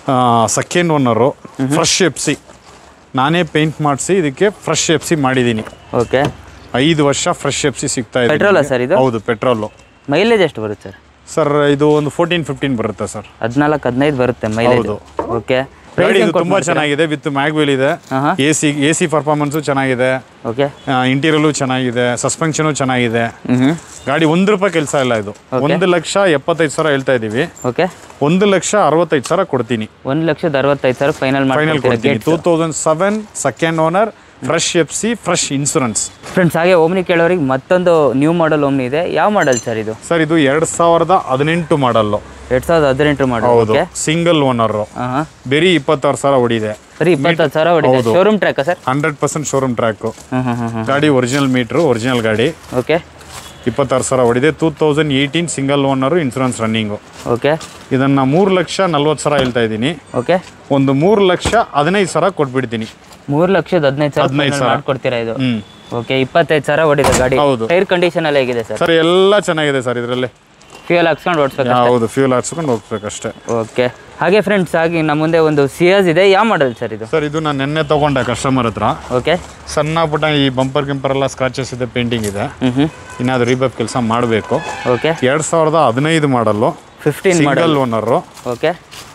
Speaker 3: second owner fresh F C ನಾನೇ ಪೇಂಟ್ ಮಾಡಿಸಿ ಇದಕ್ಕೆ ಫ್ರೆಶ್ ಎಫ್ ಸಿ ಮಾಡಿದ್ದೀನಿ
Speaker 1: ಓಕೆ
Speaker 3: ಐದು ವರ್ಷ ಫ್ರೆಶ್ ಎಫ್ ಸಿ ಸಿಗ್ತಾ ಇದೆ
Speaker 1: ಪೆಟ್ರೋಲಾ ಸರ್ ಇದು
Speaker 3: ಹೌದು ಪೆಟ್ರೋಲು
Speaker 1: ಮೈಲೇಜ್ ಎಷ್ಟು ಬರುತ್ತೆ ಸರ್
Speaker 3: ಸರ್ ಇದು ಒಂದು ಫೋರ್ಟೀನ್ ಫಿಫ್ಟೀನ್ ಬರುತ್ತೆ ಸರ್
Speaker 1: ಹದಿನಾಲ್ಕು ಹದಿನೈದು ಬರುತ್ತೆ ಮೈಲೇಜ್
Speaker 3: ಹೌದು.
Speaker 1: ಓಕೆ
Speaker 3: ಗಾಡಿ ಇದು ತುಂಬಾ ಚೆನ್ನಾಗಿದೆ ವಿತ್ ಮ್ಯಾಗ್ವಿಲ್ ಇದೆ
Speaker 1: ಆಹಾ.
Speaker 3: A C A C performance ಚೆನ್ನಾಗಿದೆ
Speaker 1: ಓಕೆ
Speaker 3: ಇಂಟೀರಿಯಲ್ಲು ಚೆನ್ನಾಗಿದೆ ಸಸ್ಪೆನ್ಷನು ಚೆನ್ನಾಗಿದೆ
Speaker 1: ಹ್ಞೂ
Speaker 3: ಗಾಡಿ ಒಂದು ರೂಪಾಯಿ ಕೆಲಸ ಇಲ್ಲ ಇದು ಒಂದು ಲಕ್ಷ ಎಪ್ಪತ್ತೈದು ಸಾವಿರ ಹೇಳ್ತಾ ಇದ್ದೀವಿ
Speaker 1: ಓಕೆ
Speaker 3: ಒಂದು ಲಕ್ಷ ಅರವತ್ತೈದು ಸಾವಿರ ಕೊಡ್ತೀನಿ
Speaker 1: ಒಂದು ಲಕ್ಷದ ಅರವತ್ತೈದು ಸಾವಿರ ಫೈನಲ್
Speaker 3: ಫೈನಲ್ ಕೊಡ್ತೀನಿ
Speaker 1: ಮಾಡಿ
Speaker 3: two thousand seven second owner fresh F C fresh insurance
Speaker 1: friends ಹಾಗೆ ಓಮ್ನಿ ಕೇಳೋರಿಗೆ ಮತ್ತೊಂದು ನ್ಯೂ ಮಾಡಲ್ ಓಮ್ನಿ ಇದೆ ಯಾವ ಮಾಡಲ್ ಸರ್ ಇದು
Speaker 3: ಸರ್ ಇದು ಎರಡು ಸಾವಿರದ ಹದಿನೆಂಟು ಮಾಡಲ್ಲು
Speaker 1: ಎರಡು ಸಾವಿರದ ಹದಿನೆಂಟು ಮಾಡಲ್
Speaker 3: ಹೌದು
Speaker 1: ಓಕೆ
Speaker 3: ಸಿಂಗಲ್ ಓನರು
Speaker 1: ಹಾಂ ಹಾಂ
Speaker 3: ಬರೀ ಇಪ್ಪತ್ತಾರು ಸಾವಿರ ಹೊಡಿದೆ
Speaker 1: ಬರೀ ಇಪ್ಪತ್ತೈದು ಸಾವಿರ ಹೊಡಿದೆ ಶೋರೂಮ್ ಟ್ರ್ಯಾಕಾ sir
Speaker 3: hundred percent showroom track
Speaker 1: ಹ್ಞೂ ಹ್ಞೂ ಹ್ಞೂ
Speaker 3: ಗಾಡಿ ಒರಿಜಿನಲ್ ಮೀಟ್ರು ಒರಿಜಿನಲ್ ಗಾಡಿ
Speaker 1: ಓಕೆ
Speaker 3: ಇಪ್ಪತ್ತಾರು ಸಾವಿರ ಹೊಡಿದೆ two thousand eighteen single owner insurance running
Speaker 1: okay
Speaker 3: ಇದನ್ನು ಮೂರು ಲಕ್ಷ ನಲ್ವತ್ತು ಸಾವಿರ ಹೇಳ್ತಾ ಇದ್ದೀನಿ
Speaker 1: ಓಕೆ
Speaker 3: ಒಂದು ಮೂರು ಲಕ್ಷ ಹದಿನೈದು ಸಾವಿರ ಕೊಟ್ಬಿಡ್ತೀನಿ
Speaker 1: ಮೂರು ಲಕ್ಷದ ಹದಿನೈದು ಸಾವಿರ
Speaker 3: ಹದಿನೈದು
Speaker 1: final
Speaker 3: ಸಾವಿರ.
Speaker 1: ಮಾಡ್ಕೊಡ್ತೀರಾ ಇದು
Speaker 3: ಹ್ಞೂ
Speaker 1: ಓಕೆ ಇಪ್ಪತ್ತೈದು ಸಾವಿರ ಹೊಡಿದೆ ಗಾಡಿ
Speaker 3: ಹೌದು.
Speaker 1: ಟೈರ್ ಕಂಡೀಷನ್ ಎಲ್ಲ ಹೇಗಿದೆ ಸರ್
Speaker 3: ಸರ್ ಎಲ್ಲ ಚೆನ್ನಾಗಿದೆ ಸರ್ ಇದರಲ್ಲಿ
Speaker 1: ಫ್ಯೂಯಲ್ ಹಾಕ್ಸ್ಕೊಂಡು ಓಡಿಸ್ಬೇಕು
Speaker 3: ಹೌದು ಫ್ಯೂಲ್ ಹಾಕ್ಸ್ಕೊಂಡು ಹೋಗ್ಬೇಕಷ್ಟೇ
Speaker 1: ಓಕೆ ಹಾಗೆ ಫ್ರೆಂಡ್ಸ್ ಹಾಗೆ ನಮ್ಮ ಮುಂದೆ ಒಂದು ಸಿಯಾಸ್ ಇದೆ ಯಾವ ಮಾಡಲ್ ಸರ್ ಇದು
Speaker 3: ಸರ್ ಇದು ನಾನು ನೆನ್ನೆ ತೊಗೊಂಡೆ ಕಸ್ಟಮರ್ ಹತ್ರ
Speaker 1: ಓಕೆ
Speaker 3: ಸಣ್ಣ ಪುಟ್ಟ ಈ ಬಂಪರ್ ಗಿಂಪರ್ ಎಲ್ಲ ಸ್ಕ್ರಾಚಸ್ ಇದೆ ಪೇಂಟಿಂಗ್ ಇದೆ
Speaker 1: ಹ್ಞೂ ಹ್ಞೂ
Speaker 3: ಇನ್ನಾದ್ರು ರೀಬಾಬ್ ಕೆಲಸ ಮಾಡಬೇಕು
Speaker 1: ಓಕೆ
Speaker 3: ಎರಡು ಸಾವಿರದ ಹದಿನೈದು model
Speaker 1: fifteen model
Speaker 3: single owner
Speaker 1: okay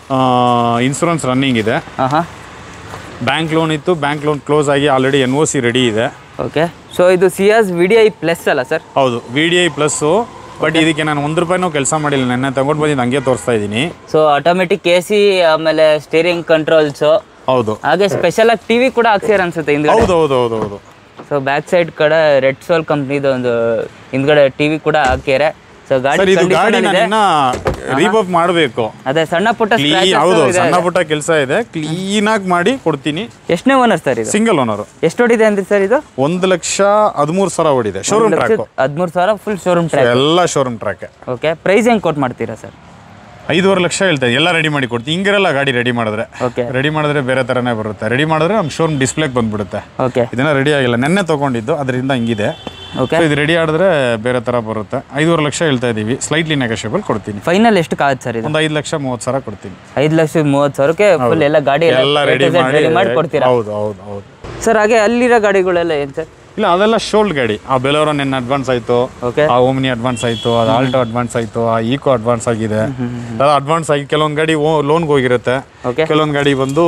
Speaker 3: insurance running ಇದೆ
Speaker 1: ಹಾಂ ಹಾಂ
Speaker 3: ಬ್ಯಾಂಕ್ ಲೋನ್ ಇತ್ತು ಬ್ಯಾಂಕ್ ಲೋನ್ ಕ್ಲೋಸ್ ಆಗಿ already N O C ready ಇದೆ
Speaker 1: ಓಕೆ ಸೊ ಇದು Ciaz V D I plus ಅಲ್ಲ ಸರ್
Speaker 3: ಹೌದು V D I plus but ಇದಕ್ಕೆ ನಾನು ಒಂದು ರೂಪಾಯಿನೂ ಕೆಲಸ ಮಾಡಿಲ್ಲ ನೆನ್ನೆ ತಗೊಂಡು ಬಂದಿದ್ದು ಹಂಗೆ ತೋರಿಸ್ತಾ ಇದ್ದೀನಿ
Speaker 1: ಸೊ ಆಟೋಮೆಟಿಕ್ ಎ ಸಿ ಆಮೇಲೆ ಸ್ಟೇರಿಂಗ್ ಕಂಟ್ರೋಲ್ಸು
Speaker 3: ಹೌದು
Speaker 1: ಹಾಗೆ ಸ್ಪೆಷಲ್ ಆಗಿ ಟಿವಿ ಕೂಡ ಹಾಕ್ಸಿರ ಅನ್ಸುತ್ತೆ ಹಿಂದ್ಗಡೆ
Speaker 3: ಹೌದು ಹೌದು ಹೌದು ಹೌದು
Speaker 1: ಸೊ ಬ್ಯಾಕ್ ಸೈಡ್ ಕಡೆ ರೆಡ್ ಸೋಲ್ ಕಂಪ್ನಿದು ಒಂದು ಹಿಂದ್ಗಡೆ ಟಿವಿ ಕೂಡ ಹಾಕ್ಯಾರೆ ಸೊ
Speaker 3: ಸರ್
Speaker 1: ಗಾಡಿ
Speaker 3: ಇದು ಗಾಡಿ
Speaker 1: condition
Speaker 3: ನಾನು
Speaker 1: ಇದೆ
Speaker 3: ಇನ್ನ ರೀಬಾಬ್ ಮಾಡಬೇಕು
Speaker 1: ಅದೇ ಸಣ್ಣ ಪುಟ್ಟ
Speaker 3: ಕ್ಲೀ
Speaker 1: scratches
Speaker 3: ಹೌದು
Speaker 1: ಇದೆ.
Speaker 3: ಸಣ್ಣ ಪುಟ್ಟ ಕೆಲಸ ಇದೆ ಕ್ಲೀನಾಗಿ ಮಾಡಿ ಕೊಡ್ತೀನಿ
Speaker 1: ಎಷ್ಟನೇ ಓನರ್ ಸರ್ ಇದು
Speaker 3: ಸಿಂಗಲ್ ಓನರು
Speaker 1: ಎಷ್ಟು ಹೊಡಿದೆ ಅಂದ್ರಿ ಸರ್ ಇದು
Speaker 3: ಒಂದು ಲಕ್ಷ ಹದಿಮೂರು ಸಾವಿರ ಹೊಡಿದೆ ಶೋರೂಮ್ ಟ್ರ್ಯಾಕು
Speaker 1: ಹದಿಮೂರು ಸಾವಿರ ಫುಲ್ ಶೋರೂಮ್ ಟ್ರ್ಯಾಕ್
Speaker 3: ಎಲ್ಲ ಶೋರೂಮ್ ಟ್ರ್ಯಾಕೆ
Speaker 1: ಓಕೆ ಪ್ರೈಸ್ ಹೆಂಗೆ ಕೊಟ್ ಮಾಡ್ತೀರಾ ಸರ್
Speaker 3: ಐದೂವರೆ ಲಕ್ಷ ಹೇಳ್ತಾ ಎಲ್ಲ ರೆಡಿ ಮಾಡಿ ಕೊಡ್ತೀನಿ ಹಿಂಗಿರಲ್ಲ ಗಾಡಿ ರೆಡಿ ಮಾಡಿದ್ರೆ
Speaker 1: ಓಕೆ
Speaker 3: ರೆಡಿ ಮಾಡಿದ್ರೆ ಬೇರೆ ಥರನೇ ಬರುತ್ತೆ ರೆಡಿ ಮಾಡಿದ್ರೆ ನಮ್ಮ ಶೋರೂಮ್ ಡಿಸ್ಪ್ಲೇಗೆ ಬಂದ್ಬಿಡುತ್ತೆ
Speaker 1: ಓಕೆ
Speaker 3: ಇದನ್ನ ರೆಡಿ ಆಗಿಲ್ಲ ನೆನ್ನೆ ತೊಗೊಂಡಿದ್ದು ಅದರಿಂದ ಹಿಂಗಿದೆ
Speaker 1: ಓಕೆ
Speaker 3: ಸೊ ಇದು ರೆಡಿ ಆಡಿದ್ರೆ ಬೇರೆ ಥರ ಬರುತ್ತೆ ಐದೂವರೆ ಲಕ್ಷ ಹೇಳ್ತಾ ಇದ್ದೀವಿ ಸ್ಲೈಟ್ಲಿ ನೆಗೋಷಿಯಬಲ್ ಕೊಡ್ತೀನಿ
Speaker 1: ಫೈನಲ್ ಎಷ್ಟು ಕಾಗುತ್ತೆ ಸರ್ ಇದು
Speaker 3: ಒಂದು ಐದು ಲಕ್ಷ ಮೂವತ್ತು ಸಾವಿರ ಕೊಡ್ತೀನಿ
Speaker 1: ಐದು ಲಕ್ಷದ ಮೂವತ್ತು ಸಾವಿರಕ್ಕೆ ಫುಲ್ ಎಲ್ಲ ಗಾಡಿ
Speaker 3: ಎಲ್ಲ ರೆಡಿ ಮಾಡಿ
Speaker 1: ರೆಡಿ ಮಾಡಿ ಕೊಡ್ತೀರಾ
Speaker 3: ಹೌದು ಹೌದು ಹೌದು
Speaker 1: ಸರ್ ಹಾಗೆ ಅಲ್ಲಿರೋ ಗಾಡಿಗಳೆಲ್ಲ ಏನು ಸರ್
Speaker 3: ಇಲ್ಲ ಅದೆಲ್ಲ ಶೋಲ್ಡ್ ಗಾಡಿ ಆ ಬೆಲೋರೋ ನೆನ್ನೆ ಅಡ್ವಾನ್ಸ್ ಆಯಿತು
Speaker 1: ಓಕೆ
Speaker 3: ಆ ಓಮ್ನಿ ಅಡ್ವಾನ್ಸ್ ಆಯಿತು ಅದು ಆಲ್ಟೋ ಅಡ್ವಾನ್ಸ್ ಆಯಿತು ಆ ಈಕೋ ಅಡ್ವಾನ್ಸ್ ಆಗಿದೆ ಅದು ಅಡ್ವಾನ್ಸ್ ಆಗಿ ಕೆಲವೊಂದು ಗಾಡಿ ಲೋನ್ಗೆ ಹೋಗಿರುತ್ತೆ
Speaker 1: ಓಕೆ
Speaker 3: ಕೆಲವೊಂದು ಗಾಡಿ ಬಂದು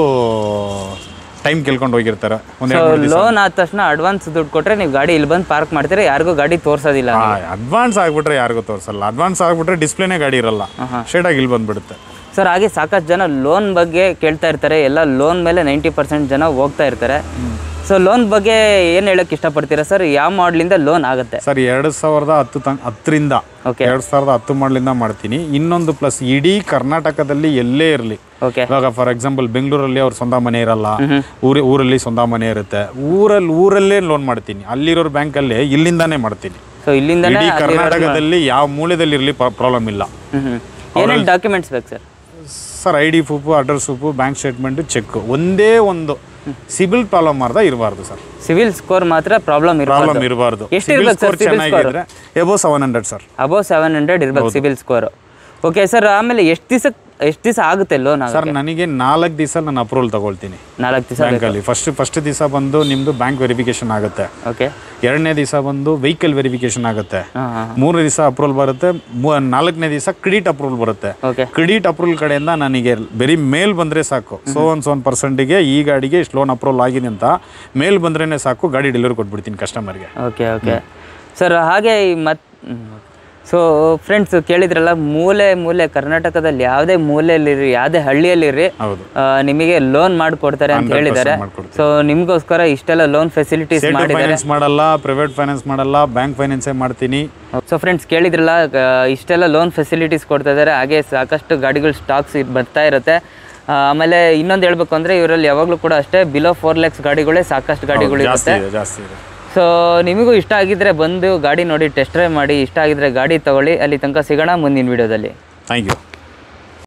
Speaker 3: ಟೈಮ್ ಕೇಳ್ಕೊಂಡು ಹೋಗಿರ್ತಾರೆ ಒಂದು
Speaker 1: ಸೊ ಲೋನ್ ಆದ ತಕ್ಷಣ ಅಡ್ವಾನ್ಸ್ ದುಡ್ಡು ಕೊಟ್ರೆ ನೀವು ಗಾಡಿ ಇಲ್ಲಿ ಬಂದು ಪಾರ್ಕ್ ಮಾಡ್ತೀರಾ ಯಾರಿಗೂ ಗಾಡಿ ತೋರ್ಸೋದಿಲ್ಲ
Speaker 3: ಅಡ್ವಾನ್ಸ್ ಆಗ್ಬಿಟ್ರೆ ಯಾರಿಗೂ ತೋರಿಸಲ್ಲ ಅಡ್ವಾನ್ಸ್ ಆಗ್ಬಿಟ್ರೆ ಡಿಸ್ಪ್ಲೇನೇ ಗಾಡಿ ಇರಲ್ಲ ಸ್ಟ್ರೇಟಾಗಿ ಇಲ್ಲಿ ಬಂದ್ಬಿಡುತ್ತೆ
Speaker 1: ಸರ್ ಹಾಗೆ ಸಾಕಷ್ಟು ಜನ ಲೋನ್ ಬಗ್ಗೆ ಕೇಳ್ತಾ ಇರ್ತಾರೆ ಎಲ್ಲ ಲೋನ್ ಮೇಲೆ ನೈಂಟಿ ಪರ್ಸೆಂಟ್ ಜನ ಹೋಗ್ತಾ ಇರ್ತಾರೆ ಸೊ ಲೋನ್ ಬಗ್ಗೆ ಏನು ಹೇಳಕ್ಕೆ ಇಷ್ಟಪಡ್ತೀರಾ ಸರ್ ಯಾವ ಮಾಡ್ಲಿಂದ ಲೋನ್ ಆಗುತ್ತೆ
Speaker 3: ಸರ್ ಎರಡು ಸಾವಿರದ ಹತ್ತು ತಂ ಹತ್ತರಿಂದ
Speaker 1: ಓಕೆ
Speaker 3: ಎರಡು ಸಾವಿರದ ಹತ್ತು ಮಾಡಲಿಂದ ಮಾಡ್ತೀನಿ ಇನ್ನೊಂದು ಪ್ಲಸ್ ಇಡೀ ಕರ್ನಾಟಕದಲ್ಲಿ ಎಲ್ಲೇ ಇರಲಿ
Speaker 1: ಓಕೆ
Speaker 3: ಇವಾಗ ಫಾರ್ ಎಕ್ಸಾಂಪಲ್ ಬೆಂಗಳೂರಲ್ಲಿ ಅವ್ರ ಸ್ವಂತ ಮನೆ ಇರಲ್ಲ ಊರಿ ಊರಲ್ಲಿ ಸ್ವಂತ ಮನೆ ಇರುತ್ತೆ ಊರಲ್ಲಿ ಊರಲ್ಲೇ ಲೋನ್ ಮಾಡ್ತೀನಿ ಅಲ್ಲಿರೋರು ಬ್ಯಾಂಕಲ್ಲಿ ಇಲ್ಲಿಂದಾನೇ ಮಾಡ್ತೀನಿ
Speaker 1: ಸೊ ಇಲ್ಲಿಂದನೇ
Speaker 3: ಇಡೀ ಕರ್ನಾಟಕದಲ್ಲಿ ಯಾವ ಮೂಲೆದಲ್ಲಿ ಇರಲಿ ಪ್ರಾಬ್ಲಮ್ ಇಲ್ಲ
Speaker 1: ಹ್ಞೂ ಹ್ಞೂ ಏನೇನು ಡಾಕ್ಯುಮೆಂಟ್ಸ್ ಬೇಕು sir
Speaker 3: sir I D proof address proof bank statement check ಒಂದೇ ಒಂದು ಸಿಬಿಲ್ ಪ್ರಾಬ್ಲಮ್ ಮಾಡ್ದ ಇರಬಾರ್ದು ಸರ್
Speaker 1: ಸಿವಿಲ್ ಸ್ಕೋರ್ ಮಾತ್ರ ಪ್ರಾಬ್ಲಮ್
Speaker 3: ಪ್ರಾಬ್ಲಮ್
Speaker 1: ಇರಬಾರ್ದು
Speaker 3: ಇರಬಾರ್ದು
Speaker 1: ಎಷ್ಟು ಇರ್ಬೇಕು ಸರ್ ಸಿಬಿಲ್ ಸ್ಕೋರ್
Speaker 3: ಚೆನ್ನಾಗಿದ್ರೆ above seven hundred sir
Speaker 1: above seven hundred ಇರ್ಬೇಕು ಸಿವಿಲ್ ಸ್ಕೋರ್ ಓಕೆ ಸರ್ ಆಮೇಲೆ ಎಷ್ಟು ದಿವಸ ಎಷ್ಟು ದಿವಸ ಆಗುತ್ತೆ ಲೋನ್
Speaker 3: ಸರ್ ನನಗೆ ನಾಲ್ಕು ದಿವಸ ನಾನು ಅಪ್ರೂವಲ್ ತಗೊಳ್ತೀನಿ
Speaker 1: ನಾಲ್ಕು ದಿವಸ
Speaker 3: ಬ್ಯಾಂಕಲ್ಲಿ ಫಸ್ಟ್ ಫಸ್ಟ್ ದಿವಸ ಬಂದು ನಿಮ್ಮದು ಬ್ಯಾಂಕ್ ವೆರಿಫಿಕೇಶನ್ ಆಗುತ್ತೆ
Speaker 1: ಓಕೆ
Speaker 3: ಎರಡನೇ ದಿವಸ ಬಂದು ವೆಹಿಕಲ್ ವೆರಿಫಿಕೇಶನ್ ಆಗುತ್ತೆ
Speaker 1: ಹಾಂ ಹಾಂ
Speaker 3: ಮೂರನೇ ದಿವಸ ಅಪ್ರೂವಲ್ ಬರುತ್ತೆ ಮೂ- ನಾಲ್ಕನೇ ದಿವಸ ಕ್ರೆಡಿಟ್ ಅಪ್ರೂವಲ್ ಬರುತ್ತೆ
Speaker 1: ಓಕೆ
Speaker 3: ಕ್ರೆಡಿಟ್ ಅಪ್ರೂವಲ್ ಕಡೆಯಿಂದ ನನಗೆ ಬರೀ ಮೇಲ್ ಬಂದರೆ ಸಾಕು ಸೊ ಒನ್ ಸೋನ್ ಪರ್ಸೆಂಟಿಗೆ ಈ ಗಾಡಿಗೆ ಇಷ್ಟು ಲೋನ್ ಅಪ್ರೂವಲ್ ಆಗಿದೆ ಅಂತ ಮೇಲ್ ಬಂದ್ರೇ ಸಾಕು ಗಾಡಿ ಡೆಲಿವರಿ ಕೊಟ್ಬಿಡ್ತೀನಿ ಕಸ್ಟಮರ್ಗೆ
Speaker 1: ಓಕೆ ಓಕೆ ಸರ್ ಹಾಗೆ ಈ ಮತ್ ಸೊ ಫ್ರೆಂಡ್ಸ್ ಕೇಳಿದ್ರಲ್ಲ ಮೂಲೆ ಮೂಲೆ ಕರ್ನಾಟಕದಲ್ಲಿ ಯಾವುದೇ ಮೂಲೆಯಲ್ಲಿರಿ ಯಾವುದೇ ಹಳ್ಳಿಯಲ್ಲಿರಿ
Speaker 3: ಹೌದು
Speaker 1: ಆ, ನಿಮಗೆ ಲೋನ್ ಮಾಡಿಕೊಡ್ತಾರೆ ಅಂತ
Speaker 3: 100%
Speaker 1: ಹೇಳಿದ್ದಾರೆ
Speaker 3: ಮಾಡ್ಕೊಡ್ತೀವಿ.
Speaker 1: ಸೊ ನಿಮಗೋಸ್ಕರ ಇಷ್ಟೆಲ್ಲ ಲೋನ್ ಫೆಸಿಲಿಟೀಸ್
Speaker 3: ಸೇಟು
Speaker 1: ಮಾಡಿದ್ದಾರೆ
Speaker 3: ಫೈನಾನ್ಸ್ ಮಾಡಲ್ಲ ಪ್ರೈವೇಟ್ ಫೈನಾನ್ಸ್ ಮಾಡಲ್ಲ ಬ್ಯಾಂಕ್ ಫೈನಾನ್ಸೇ ಮಾಡ್ತೀನಿ
Speaker 1: ಸೊ ಫ್ರೆಂಡ್ಸ್ ಕೇಳಿದ್ರಲ್ಲ ಆ, ಇಷ್ಟೆಲ್ಲ ಲೋನ್ ಫೆಸಿಲಿಟೀಸ್ ಕೊಡ್ತಾ ಇದ್ದಾರೆ ಹಾಗೆ ಸಾಕಷ್ಟು ಗಾಡಿಗಳು ಸ್ಟಾಕ್ಸ್ ಬರ್ತಾ ಇರುತ್ತೆ ಆ, ಆಮೇಲೆ ಇನ್ನೊಂದು ಹೇಳ್ಬೇಕು ಅಂದರೆ ಇವರಲ್ಲಿ ಯಾವಾಗಲೂ ಕೂಡ ಅಷ್ಟೇ ಬಿಲೋ ಫೋರ್ ಲ್ಯಾಕ್ಸ್ ಗಾಡಿಗಳೇ ಸಾಕಷ್ಟು ಗಾಡಿಗಳು
Speaker 3: ಜಾಸ್ತಿ
Speaker 1: ಇರುತ್ತೆ
Speaker 3: ಇದೆ ಜಾಸ್ತಿ ಇದೆ
Speaker 1: ಸೊ ನಿಮಗೂ ಇಷ್ಟ ಆಗಿದ್ರೆ ಬಂದು ಗಾಡಿ ನೋಡಿ ಟೆಸ್ಟ್ ಡ್ರೈವ್ ಮಾಡಿ ಇಷ್ಟ ಆಗಿದ್ರೆ ಗಾಡಿ ತಗೊಳ್ಳಿ ಅಲ್ಲಿ ತನಕ ಸಿಗೋಣ ಮುಂದಿನ ವಿಡಿಯೋದಲ್ಲಿ
Speaker 3: ಥ್ಯಾಂಕ್ ಯು